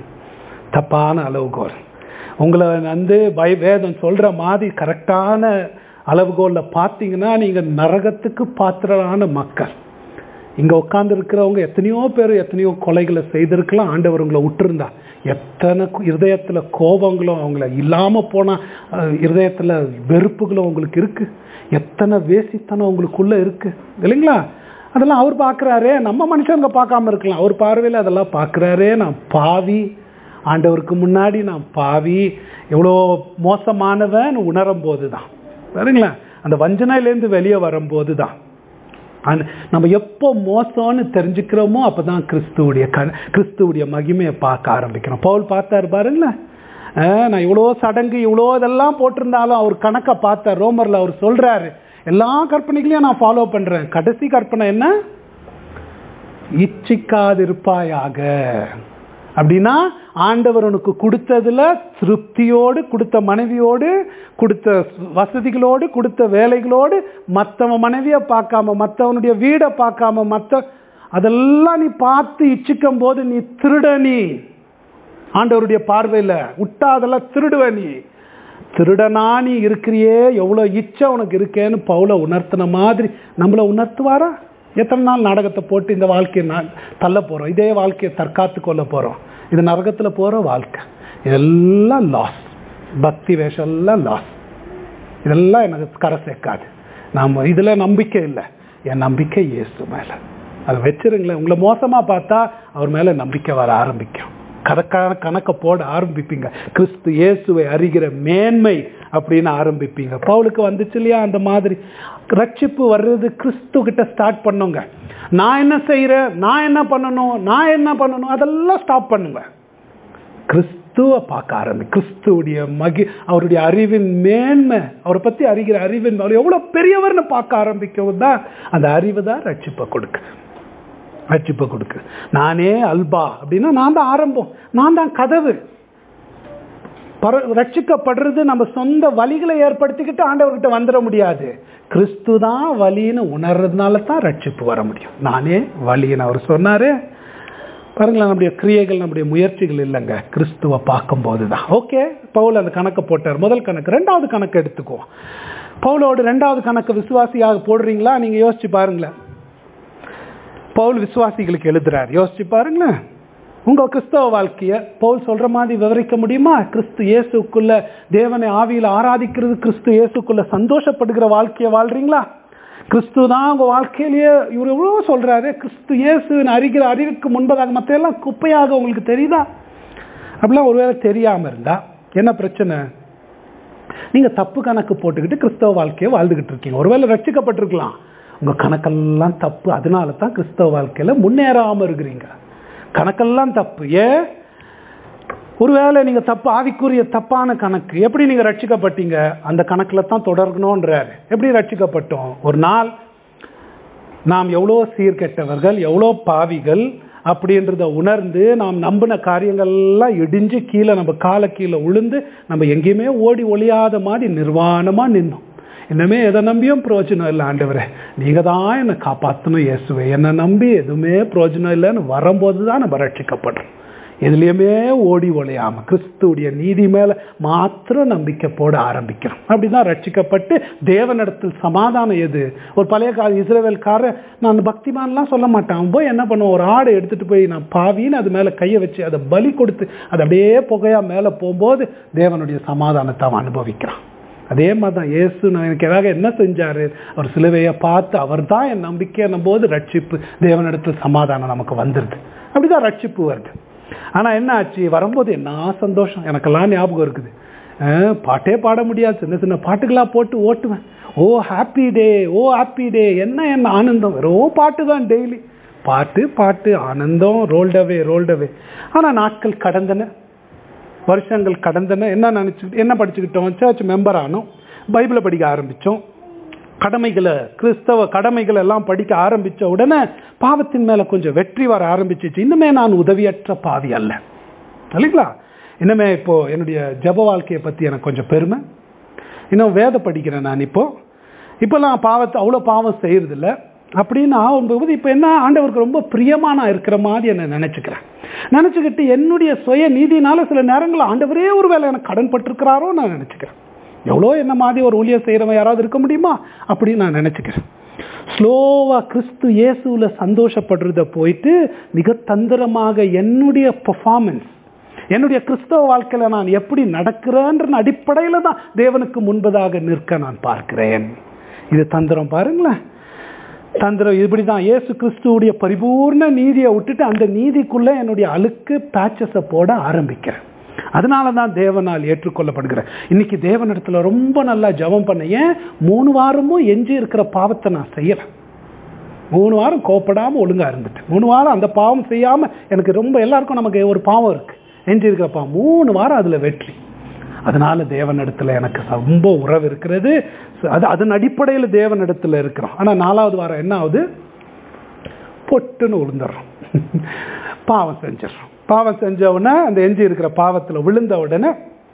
தப்பான அளவுகோல் உங்களை வந்து பய வேதம் சொல்கிற மாதிரி கரெக்டான அளவுகோலில் பார்த்தீங்கன்னா நீங்கள் நரகத்துக்கு பாத்திரமான மக்கள் இங்கே உட்கார்ந்து இருக்கிறவங்க எத்தனையோ பேர் எத்தனையோ கொலைகளை செய்திருக்கலாம் ஆண்டவர் உங்களை விட்டுருந்தா எத்தனை கு- இருதயத்துல கோபங்களும் அவங்கள இல்லாம போனா அஹ், இருதயத்துல வெறுப்புகளும் உங்களுக்கு இருக்கு எத்தனை வேசித்தனம் உங்களுக்குள்ள இருக்கு இல்லைங்களா அதெல்லாம் அவர் பார்க்கறாரே நம்ம மனுஷங்க பார்க்காம இருக்கலாம் அவர் பார்வையில் அதெல்லாம் பார்க்கறாரே நான் பாவி ஆண்டவருக்கு முன்னாடி நான் பாவி எவ்வளோ மோசமானவன் உணரும் போது தான் சரிங்களா அந்த வஞ்சனையிலேருந்து வெளியே வரும்போது தான் அந்த- நம்ம எப்போ மோசம்னு தெரிஞ்சுக்கிறோமோ அப்பதான் கிறிஸ்துவுடைய க கிறிஸ்துவுடைய மகிமையை பார்க்க ஆரம்பிக்கிறோம் பவுல் பார்த்தாரு பாருங்களேன் அஹ், நான் இவ்வளோ சடங்கு இவ்வளோ இதெல்லாம் போட்டிருந்தாலும் அவர் கணக்கை பார்த்தார் ரோமர்ல அவர் சொல்றாரு எல்லா கற்பனைகளையும் நான் ஃபாலோ பண்றேன் கடைசி கற்பனை என்ன இச்சிக்காதிருப்பாயாக அப்படின்னா ஆண்டவர் உனக்கு கொடுத்ததுல திருப்தியோடு கொடுத்த மனைவியோடு கொடுத்த வசதிகளோடு கொடுத்த வேலைகளோடு மற்றவன் மனைவியை பார்க்காம மற்றவனுடைய வீடை பார்க்காம மற்ற அதெல்லாம் நீ பார்த்து இச்சிக்கும் போது நீ திருட நீ ஆண்டவருடைய பார்வையில் விட்டா அதெல்லாம் திருடுவ நீ திருடனா நீ இருக்கிறியே எவ்வளோ இச்சை உனக்கு இருக்கேன்னு பவுல உணர்த்தின மாதிரி நம்மளை உணர்த்துவாரா எத்தனை நாள் நாடகத்தை போட்டு இந்த வாழ்க்கையை நான் தள்ள போகிறோம் இதே வாழ்க்கையை தற்காத்து கொள்ள போகிறோம் இது நரகத்தில் போகிற வாழ்க்கை இதெல்லாம் லாஸ் பக்தி வேஷம் எல்லாம் லாஸ் இதெல்லாம் எனக்கு கரை சேர்க்காது நாம் இதில் நம்பிக்கை இல்லை என் நம்பிக்கை இயேசு மேலே அதை வச்சிருங்களேன் உங்களை மோசமாக பார்த்தா அவர் மேலே நம்பிக்கை வர ஆரம்பிக்கும் கணக்கான கணக்கை போட ஆரம்பிப்பீங்க கிறிஸ்து இயேசுவை அறிகிற மேன்மை அப்படின்னு ஆரம்பிப்பீங்க பவுலுக்கு வந்துச்சு இல்லையா அந்த மாதிரி ரட்சிப்பு வர்றது கிறிஸ்து கிட்ட ஸ்டார்ட் பண்ணுங்க நான் என்ன செய்கிறேன் நான் என்ன பண்ணணும் நான் என்ன பண்ணணும் அதெல்லாம் ஸ்டாப் பண்ணுங்க கிறிஸ்துவ பார்க்க ஆரம்பி கிறிஸ்துவுடைய மகி அவருடைய அறிவின் மேன்மை அவரை பத்தி அறிகிற அறிவின் அவர் எவ்வளவு பெரியவர்னு பார்க்க ஆரம்பிக்கவும் தான் அந்த அறிவு தான் ரட்சிப்பை கொடுக்கு ரட்சிப்பை கொடுக்கு நானே அல்பா அப்படின்னா நான் தான் ஆரம்பம் நான் தான் கதவு பர ரட்சிக்கப்படுறது நம்ம சொந்த வழிகளை ஏற்படுத்திக்கிட்டு ஆண்டவர்கிட்ட வந்துட முடியாது கிறிஸ்து தான் வழின்னு உணர்றதுனால தான் ரட்சிப்பு வர முடியும் நானே வழின்னு அவர் சொன்னாரு பாருங்களேன் நம்முடைய கிரியைகள் நம்முடைய முயற்சிகள் இல்லைங்க கிறிஸ்துவை பார்க்கும்போது தான் ஓகே பவுல் அந்த கணக்கை போட்டார் முதல் கணக்கு ரெண்டாவது கணக்கு எடுத்துக்குவோம் பவுலோட ரெண்டாவது கணக்கு விசுவாசியாக போடுறீங்களா நீங்க யோசிச்சு பாருங்களேன் பவுல் விசுவாசிகளுக்கு எழுதுறார் யோசிச்சு பாருங்களேன் உங்க கிறிஸ்தவ வாழ்க்கைய பவுல் சொல்ற மாதிரி விவரிக்க முடியுமா கிறிஸ்து இயேசுக்குள்ள தேவனை ஆவியில் ஆராதிக்கிறது கிறிஸ்து இயேசுக்குள்ள சந்தோஷப்படுகிற வாழ்க்கையை வாழ்றீங்களா கிறிஸ்து தான் உங்க வாழ்க்கையிலேயே இவர் எவ்வளோ சொல்றாரு கிறிஸ்து இயேசுவின் அறிகிற அறிவுக்கு முன்பதாக மற்ற எல்லாம் குப்பையாக உங்களுக்கு தெரியுதா அப்படிலாம் ஒருவேளை தெரியாம இருந்தா என்ன பிரச்சனை நீங்க தப்பு கணக்கு போட்டுக்கிட்டு கிறிஸ்தவ வாழ்க்கையை வாழ்ந்துகிட்டு இருக்கீங்க ஒருவேளை ரட்சிக்கப்பட்டிருக்கலாம் உங்க கணக்கெல்லாம் தப்பு அதனால தான் கிறிஸ்தவ வாழ்க்கையில முன்னேறாம இருக்கிறீங்க கணக்கெல்லாம் தப்பு ஏன் ஒருவேளை நீங்க தப்பு ஆவிக்குரிய தப்பான கணக்கு எப்படி நீங்க ரட்சிக்கப்பட்டீங்க அந்த கணக்குல தான் தொடரணும்ன்றாரு எப்படி ரட்சிக்கப்பட்டோம் ஒரு நாள் நாம் எவ்வளோ சீர்கெட்டவர்கள் எவ்வளோ பாவிகள் அப்படின்றத உணர்ந்து நாம் நம்பின காரியங்கள்லாம் இடிஞ்சு கீழே நம்ம காலை கீழே உளுந்து நம்ம எங்கேயுமே ஓடி ஒளியாத மாதிரி நிர்வாணமா நின்னோம் இன்னமே எதை நம்பியும் பிரயோஜனம் இல்லை ஆண்டவரே நீங்க தான் என்னை காப்பாற்றணும் இயேசுவே என்னை நம்பி எதுவுமே பிரயோஜனம் இல்லைன்னு வரும்போது தான் நம்ம ரட்சிக்கப்படுறோம் எதுலேயுமே ஓடி ஒளியாம கிறிஸ்துடைய நீதி மேல மாத்திரம் நம்பிக்கை போட ஆரம்பிக்கிறோம் அப்படிதான் ரட்சிக்கப்பட்டு தேவனிடத்தில் சமாதானம் எது ஒரு பழைய கால இஸ்ரேவேல்கார நான் பக்திமான்லாம் சொல்ல மாட்டேன் அவன் போய் என்ன பண்ணுவான் ஒரு ஆடை எடுத்துட்டு போய் நான் பாவின்னு அது மேல கையை வச்சு அதை பலி கொடுத்து அது அப்படியே புகையா மேல போகும்போது தேவனுடைய சமாதானத்தை அவன் அனுபவிக்கிறான் அதே மாதிரி தான் இயேசு நான் எனக்கு எதாவது என்ன செஞ்சாரு அவர் சிலுவையை பார்த்து அவர் தான் என் நம்பிக்கை போது ரட்சிப்பு தேவனிடத்தில் சமாதானம் நமக்கு வந்துடுது அப்படிதான் ரட்சிப்பு வருது ஆனா என்ன ஆச்சு வரும்போது என்ன சந்தோஷம் எனக்கெல்லாம் ஞாபகம் இருக்குது அஹ், பாட்டே பாட முடியாது சின்ன சின்ன பாட்டுகளா போட்டு ஓட்டுவேன் ஓ ஹாப்பி டே ஓ ஹாப்பி டே என்ன என்ன ஆனந்தம் வெறும் பாட்டு தான் டெய்லி பாட்டு பாட்டு ஆனந்தம் ரோல்டவே ரோல்டவே ஆனா நாட்கள் கடந்தன வருஷங்கள் கடந்தன என்ன நினைச்சுக்கிட்டு என்ன படிச்சுக்கிட்டோம் சர்ச் மெம்பர் ஆனோம் பைபிளை படிக்க ஆரம்பிச்சோம் கடமைகளை கிறிஸ்தவ கடமைகள் எல்லாம் படிக்க ஆரம்பிச்ச உடனே பாவத்தின் மேல கொஞ்சம் வெற்றி வர ஆரம்பிச்சிச்சு இன்னுமே நான் உதவியற்ற பாவி அல்ல இல்லைங்களா இன்னுமே இப்போ என்னுடைய ஜப வாழ்க்கையை பத்தி எனக்கு கொஞ்சம் பெருமை இன்னும் வேத படிக்கிறேன் நான் இப்போ இப்போல்லாம் பாவத்தை அவ்வளோ பாவம் செய்யறது இல்ல அப்படின்னு ஆகும்போது இப்போ என்ன ஆண்டவருக்கு ரொம்ப பிரியமா நான் இருக்கிற மாதிரி என்ன நினைச்சுக்கிறேன் நினைச்சுக்கிட்டு என்னுடைய சுய நீதினால சில நேரங்கள் ஆண்டவரே ஒரு வேலை எனக்கு கடன் பட்டிருக்கிறாரோ நான் நினைச்சுக்கிறேன் எவ்வளோ என்ன மாதிரி ஒரு ஊழியர் செய்கிறவன் யாராவது இருக்க முடியுமா அப்படின்னு நான் நினைச்சுக்கிறேன் ஸ்லோவா கிறிஸ்து இயேசுல சந்தோஷப்படுறத போயிட்டு மிக தந்திரமாக என்னுடைய பெர்ஃபார்மன்ஸ் என்னுடைய கிறிஸ்தவ வாழ்க்கையில நான் எப்படி நடக்கிறேன்ற அடிப்படையில தான் தேவனுக்கு முன்பதாக நிற்க நான் பார்க்கிறேன் இது தந்திரம் பாருங்களேன் தந்திரம் இப்படிதான் இயேசு கிறிஸ்துவுடைய பரிபூர்ண நீதியை விட்டுட்டு அந்த நீதிக்குள்ள என்னுடைய அழுக்கு பேச்சஸை போட ஆரம்பிக்கிறேன் அதனால தான் தேவனால் ஏற்றுக்கொள்ளப்படுகிறேன் இன்னைக்கு தேவனிடத்துல ரொம்ப நல்லா ஜெபம் பண்ண ஏன் மூணு வாரமும் எஞ்சி இருக்கிற பாவத்தை நான் செய்யல மூணு வாரம் கோப்படாம ஒழுங்கா இருந்துட்டு மூணு வாரம் அந்த பாவம் செய்யாம எனக்கு ரொம்ப எல்லாருக்கும் நமக்கு ஒரு பாவம் இருக்கு எஞ்சி இருக்கிற பாவம் மூணு வாரம் அதுல வெற்றி அதனால தேவனிடத்துல எனக்கு ரொம்ப உறவு இருக்கிறது அது அதன் அடிப்படையில் தேவனிடத்துல இருக்கிறோம் ஆனா நாலாவது வாரம் என்ன ஆகுது பொட்டுன்னு விழுந்துடுறோம் பாவம் செஞ்சிடறோம் பாவம் செஞ்ச உடனே அந்த எஞ்சி இருக்கிற பாவத்துல விழுந்த உடனே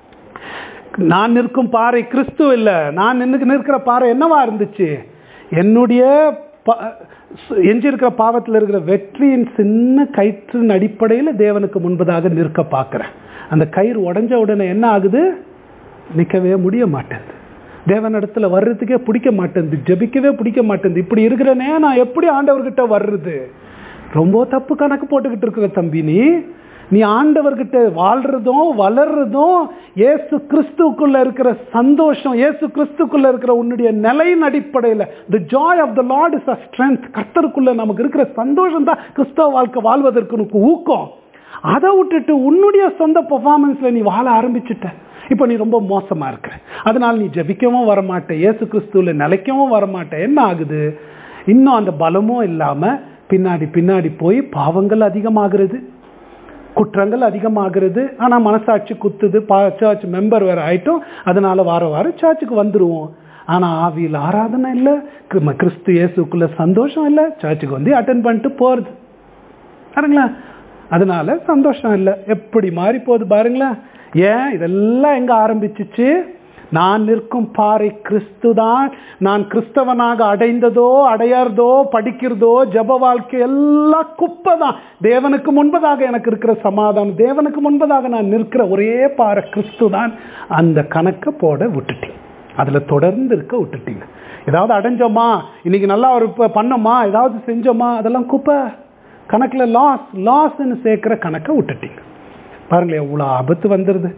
நான் நிற்கும் பாறை கிறிஸ்து இல்ல நான் நின்று நிற்கிற பாறை என்னவா இருந்துச்சு என்னுடைய ப- எஞ்சி இருக்கிற பாவத்தில் இருக்கிற வெற்றியின் சின்ன கயிற்றின் அடிப்படையில் தேவனுக்கு முன்பதாக நிற்க பார்க்கிறேன் அந்த கயிறு உடைஞ்ச உடனே என்ன ஆகுது நிற்கவே முடிய மாட்டேங்குது தேவனிடத்துல வர்றதுக்கே பிடிக்க மாட்டேங்குது ஜெபிக்கவே பிடிக்க மாட்டேங்குது இப்படி இருக்கிறனே நான் எப்படி ஆண்டவர்கிட்ட வர்றது ரொம்ப தப்பு கணக்கு போட்டுக்கிட்டு இருக்கிற தம்பி நீ நீ ஆண்டவர்கிட்ட வாழ்றதும் வளர்றதும் இயேசு கிறிஸ்துக்குள்ள இருக்கிற சந்தோஷம் இயேசு கிறிஸ்துக்குள்ள இருக்கிற உன்னுடைய நிலையின் அடிப்படையில் the joy of the Lord is a strength கர்த்தருக்குள்ள நமக்கு இருக்கிற சந்தோஷம் தான் கிறிஸ்தவ வாழ்க்கை வாழ்வதற்கு உனக்கு ஊக்கம் அதை விட்டுட்டு உன்னுடைய சொந்த பெர்ஃபார்மன்ஸ்ல நீ வாழ ஆரம்பிச்சுட்ட இப்போ நீ ரொம்ப மோசமா இருக்கிற அதனால நீ ஜெபிக்கவும் வரமாட்ட இயேசு கிறிஸ்துவில் நிலைக்கவும் வரமாட்ட என்ன ஆகுது இன்னும் அந்த பலமும் இல்லாம பின்னாடி பின்னாடி போய் பாவங்கள் அதிகமாகிறது குற்றங்கள் அதிகமாகிறது ஆனா மனசாட்சி குத்துது பா சர்ச் மெம்பர் வேற ஆயிட்டோம் அதனால வார வாரம் சர்ச்சுக்கு வந்துருவோம் ஆனா ஆவியில் ஆராதனை இல்லை கிறிம- கிறிஸ்து இயேசுக்குள்ள சந்தோஷம் இல்லை சர்ச்சுக்கு வந்து அட்டன் பண்ணிட்டு போறது பாருங்களேன் அதனால சந்தோஷம் இல்லை எப்படி மாறி போகுது பாருங்களேன் ஏன் இதெல்லாம் எங்க ஆரம்பிச்சிச்சு நான் நிற்கும் பாறை கிறிஸ்து தான் நான் கிறிஸ்தவனாக அடைந்ததோ அடையாதோ படிக்கிறதோ ஜப வாழ்க்கை எல்லாம் குப்பை தான் தேவனுக்கு முன்பதாக எனக்கு இருக்கிற சமாதானம் தேவனுக்கு முன்பதாக நான் நிற்கிற ஒரே பாறை கிறிஸ்து தான் அந்த கணக்கை போட விட்டுட்டீங்க அதுல தொடர்ந்து இருக்க விட்டுட்டீங்க ஏதாவது அடைஞ்சோமா இன்னைக்கு நல்லா ஒரு ப- பண்ணோமா ஏதாவது செஞ்சோமா அதெல்லாம் குப்பை கணக்குல லாஸ் லாஸ்ன்னு சேர்க்கிற கணக்கை விட்டுட்டீங்க பாருங்களேன் எவ்வளோ ஆபத்து வந்துடுது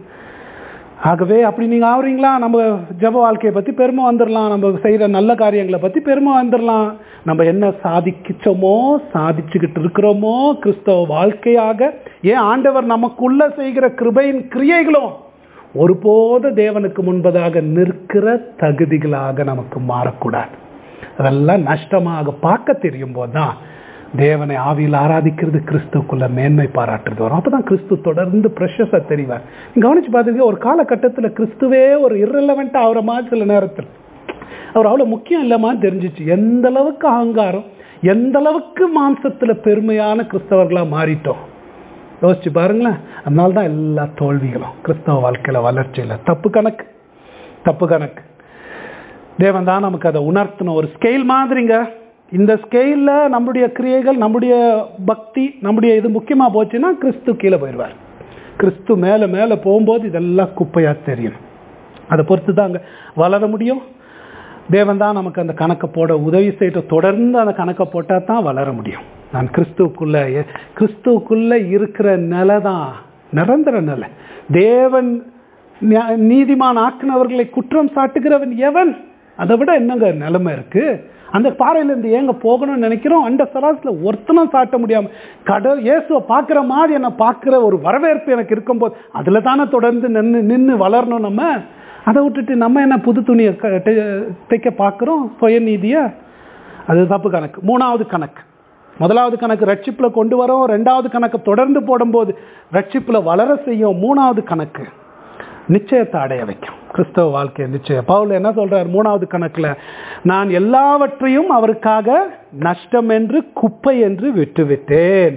ஆகவே அப்படி நீங்க ஆகுறீங்களா நம்ம ஜப வாழ்க்கையை பத்தி பெருமை வந்துடலாம் நம்ம செய்யற நல்ல காரியங்களை பத்தி பெருமை வந்துடலாம் நம்ம என்ன சாதிச்சோமோ சாதிச்சுக்கிட்டு இருக்கிறோமோ கிறிஸ்தவ வாழ்க்கையாக ஏன் ஆண்டவர் நமக்குள்ள செய்கிற கிருபையின் கிரியைகளும் ஒருபோது தேவனுக்கு முன்பதாக நிற்கிற தகுதிகளாக நமக்கு மாறக்கூடாது அதெல்லாம் நஷ்டமாக பார்க்க தெரியும் போதுதான் தேவனை ஆவியில் ஆராதிக்கிறது கிறிஸ்துக்குள்ள மேன்மை பாராட்டுறது வரும் அப்பதான் கிறிஸ்து தொடர்ந்து ப்ரெஷஸா தெரிவார் நீங்க கவனிச்சு பார்த்துருக்க ஒரு காலகட்டத்தில் கிறிஸ்துவே ஒரு irrelevant ஆகிற மாதிரி சில நேரத்தில் அவர் அவ்வளவு முக்கியம் இல்லமான்னு தெரிஞ்சிச்சு எந்த அளவுக்கு அகங்காரம் எந்த அளவுக்கு மாம்சத்துல பெருமையான கிறிஸ்தவர்களா மாறிட்டோம் யோசிச்சு பாருங்களேன் அதனால தான் எல்லா தோல்விகளும் கிறிஸ்தவ வாழ்க்கையில வளர்ச்சி இல்லை தப்பு கணக்கு தப்பு கணக்கு தேவன் தான் நமக்கு அதை உணர்த்தணும் ஒரு ஸ்கெயில் மாதிரிங்க இந்த ஸ்கெயிலில் நம்முடைய கிரியைகள் நம்முடைய பக்தி நம்முடைய இது முக்கியமாக போச்சுன்னா கிறிஸ்து கீழே போயிடுவார் கிறிஸ்து மேலே மேலே போகும்போது இதெல்லாம் குப்பையாக தெரியும் அதை பொறுத்து தான் அங்கே வளர முடியும் தேவன் தான் நமக்கு அந்த கணக்கை போட உதவி செய்ய தொடர்ந்து அந்த கணக்கை போட்டால் தான் வளர முடியும் நான் கிறிஸ்துவுக்குள்ள கிறிஸ்துவுக்குள்ள இருக்கிற நிலை தான் நிரந்தர நிலை தேவன் நியா- நீதிமான் ஆக்கினவர்களை குற்றம் சாட்டுகிறவன் எவன் அதை விட என்னங்க நிலைமை இருக்கு அந்த பாறையில இருந்து ஏங்க போகணும்னு நினைக்கிறோம் அந்த சராசில் ஒருத்தனும் சாட்ட முடியாம கடல் இயேசுவை பார்க்குற மாதிரி என்னை பார்க்குற ஒரு வரவேற்பு எனக்கு இருக்கும்போது அதில் தானே தொடர்ந்து நின்று நின்று வளரணும் நம்ம அதை விட்டுட்டு நம்ம என்ன புது துணியை க- டெ- தைக்க பார்க்குறோம் சுயநீதியை அது தப்பு கணக்கு மூணாவது கணக்கு முதலாவது கணக்கு ரட்சிப்புல கொண்டு வரோம் ரெண்டாவது கணக்கு தொடர்ந்து போடும்போது ரட்சிப்புல வளர செய்யும் மூணாவது கணக்கு நிச்சயத்தை அடைய வைக்கும் கிறிஸ்தவ வாழ்க்கை நிச்சயம் பவுல் என்ன சொல்றார் மூணாவது கணக்குல நான் எல்லாவற்றையும் அவருக்காக நஷ்டம் என்று குப்பை என்று விட்டுவிட்டேன்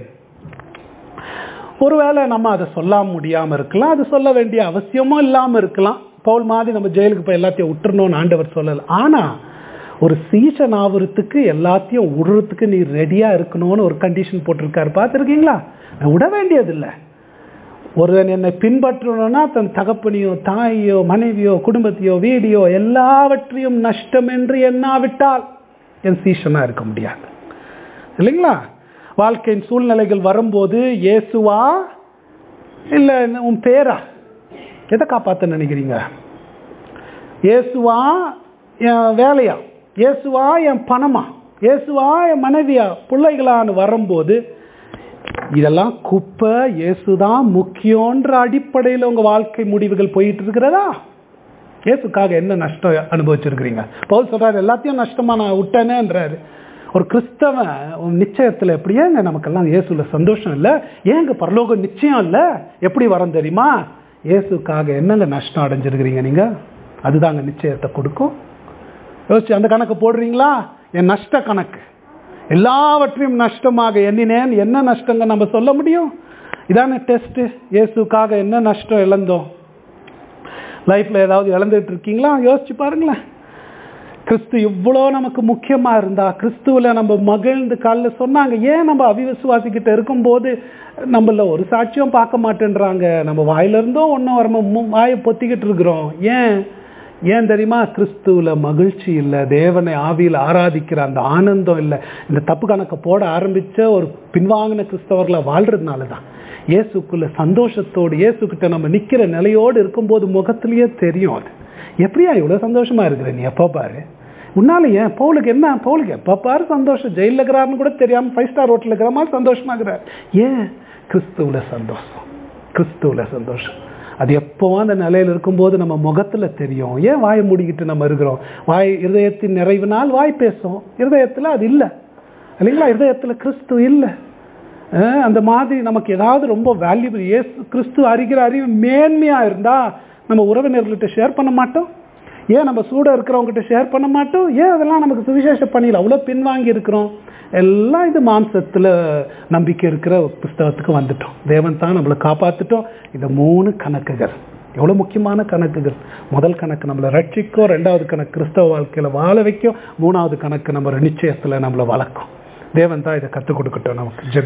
ஒருவேளை நம்ம அதை சொல்ல முடியாம இருக்கலாம் அது சொல்ல வேண்டிய அவசியமும் இல்லாம இருக்கலாம் பவுல் மாதிரி நம்ம ஜெயிலுக்கு போய் எல்லாத்தையும் விட்டுறணும்னு ஆண்டவர் சொல்லல ஆனா ஒரு சீசன் ஆகுறதுக்கு எல்லாத்தையும் விடுறதுக்கு நீ ரெடியா இருக்கணும்னு ஒரு கண்டிஷன் போட்டிருக்காரு பார்த்துருக்கீங்களா விட வேண்டியதில்லை ஒருவன் என்னை பின்பற்றணும்னா தன் தகப்பனையோ தாயோ மனைவியோ குடும்பத்தையோ வீடியோ எல்லாவற்றையும் நஷ்டம் என்று எண்ணாவிட்டால் என் சீசனா இருக்க முடியாது இல்லைங்களா வாழ்க்கையின் சூழ்நிலைகள் வரும்போது இயேசுவா இல்லை உன் பேரா எதை காப்பாற்ற நினைக்கிறீங்க இயேசுவா என் வேலையா இயேசுவா என் பணமா இயேசுவா என் மனைவியா பிள்ளைகளான்னு வரும்போது இதெல்லாம் குப்பை இயேசுதான் முக்கியன்ற அடிப்படையில் உங்க வாழ்க்கை முடிவுகள் போயிட்டு இருக்கிறதா இயேசுக்காக என்ன நஷ்டம் அனுபவிச்சிருக்கிறீங்க பவுல் சொல்றாரு எல்லாத்தையும் நஷ்டமா நான் விட்டேனேன்றாரு ஒரு கிறிஸ்தவன் உன் நிச்சயத்துல எப்படியேங்க நமக்கெல்லாம் இயேசுல சந்தோஷம் இல்லை ஏங்க பரலோகம் நிச்சயம் இல்லை எப்படி வரோம் தெரியுமா இயேசுக்காக என்னங்க நஷ்டம் அடைஞ்சிருக்கிறீங்க நீங்க அதுதாங்க நிச்சயத்தை கொடுக்கும் யோசிச்சு அந்த கணக்கு போடுறீங்களா என் நஷ்ட கணக்கு எல்லாவற்றையும் நஷ்டமாக எண்ணினேன் என்ன நஷ்டங்க நம்ம சொல்ல முடியும் இதான டெஸ்ட் இயேசுக்காக என்ன நஷ்டம் இழந்தோம் லைஃப்ல ஏதாவது இழந்துட்டு இருக்கீங்களா யோசிச்சு பாருங்களேன் கிறிஸ்து இவ்வளோ நமக்கு முக்கியமா இருந்தா கிறிஸ்துவில் நம்ம மகிழ்ந்து காலைல சொன்னாங்க ஏன் நம்ம அவிவிசுவாசிக்கிட்ட இருக்கும்போது நம்மள ஒரு சாட்சியம் பார்க்க மாட்டேன்றாங்க நம்ம வாயில இருந்தும் ஒன்றும் வர வாயை பொத்திக்கிட்டு இருக்கிறோம் ஏன் ஏன் தெரியுமா கிறிஸ்துவில் மகிழ்ச்சி இல்லை தேவனை ஆவியில் ஆராதிக்கிற அந்த ஆனந்தம் இல்லை இந்த தப்பு கணக்கை போட ஆரம்பிச்ச ஒரு பின்வாங்கின கிறிஸ்தவர்களை வாழ்றதுனால தான் இயேசுக்குள்ள சந்தோஷத்தோடு இயேசுக்கிட்ட நம்ம நிற்கிற நிலையோடு இருக்கும்போது முகத்திலேயே தெரியும் அது எப்படியா இவ்வளோ சந்தோஷமா இருக்கிற நீ எப்போ பாரு உன்னால ஏன் பவுலுக்கு என்ன பவுலுக்கு எப்போ பாரு சந்தோஷம் ஜெயிலில் இருக்கிறாருன்னு கூட தெரியாமல் ஃபைவ் ஸ்டார் ஹோட்டலில் இருக்கிற மாதிரி சந்தோஷமா இருக்கிறார் ஏன் கிறிஸ்துவில் சந்தோஷம் கிறிஸ்துவில் சந்தோஷம் அது எப்பவும் அந்த நிலையில் இருக்கும்போது நம்ம முகத்துல தெரியும் ஏன் வாயை மூடிக்கிட்டு நம்ம இருக்கிறோம் வாய் இருதயத்தின் நிறைவினால் வாய் பேசும் இருதயத்தில் அது இல்லை இல்லைங்களா இருதயத்தில் கிறிஸ்து இல்லை அஹ் அந்த மாதிரி நமக்கு ஏதாவது ரொம்ப வேல்யூபிள் ஏசு கிறிஸ்து அறிகிற அறிவு மேன்மையா இருந்தா நம்ம உறவினர்கள்ட்ட ஷேர் பண்ண மாட்டோம் ஏன் நம்ம சூட இருக்கிறவங்ககிட்ட ஷேர் பண்ண மாட்டோம் ஏன் அதெல்லாம் நமக்கு சுவிசேஷ பணியில் அவ்வளோ பின்வாங்கி இருக்கிறோம் எல்லாம் இது மாம்சத்தில் நம்பிக்கை இருக்கிற புஸ்தகத்துக்கு வந்துட்டோம் தேவன் தான் நம்மளை காப்பாற்றிட்டோம் இந்த மூணு கணக்குகள் எவ்வளோ முக்கியமான கணக்குகள் முதல் கணக்கு நம்மளை ரட்சிக்கும் ரெண்டாவது கணக்கு கிறிஸ்தவ வாழ்க்கையில் வாழ வைக்கும் மூணாவது கணக்கு நம்ம நிச்சயத்தில் நம்மளை வளர்க்கும் தேவன் தான் இதை கற்றுக் கொடுக்கட்டும் நமக்கு ஜெபி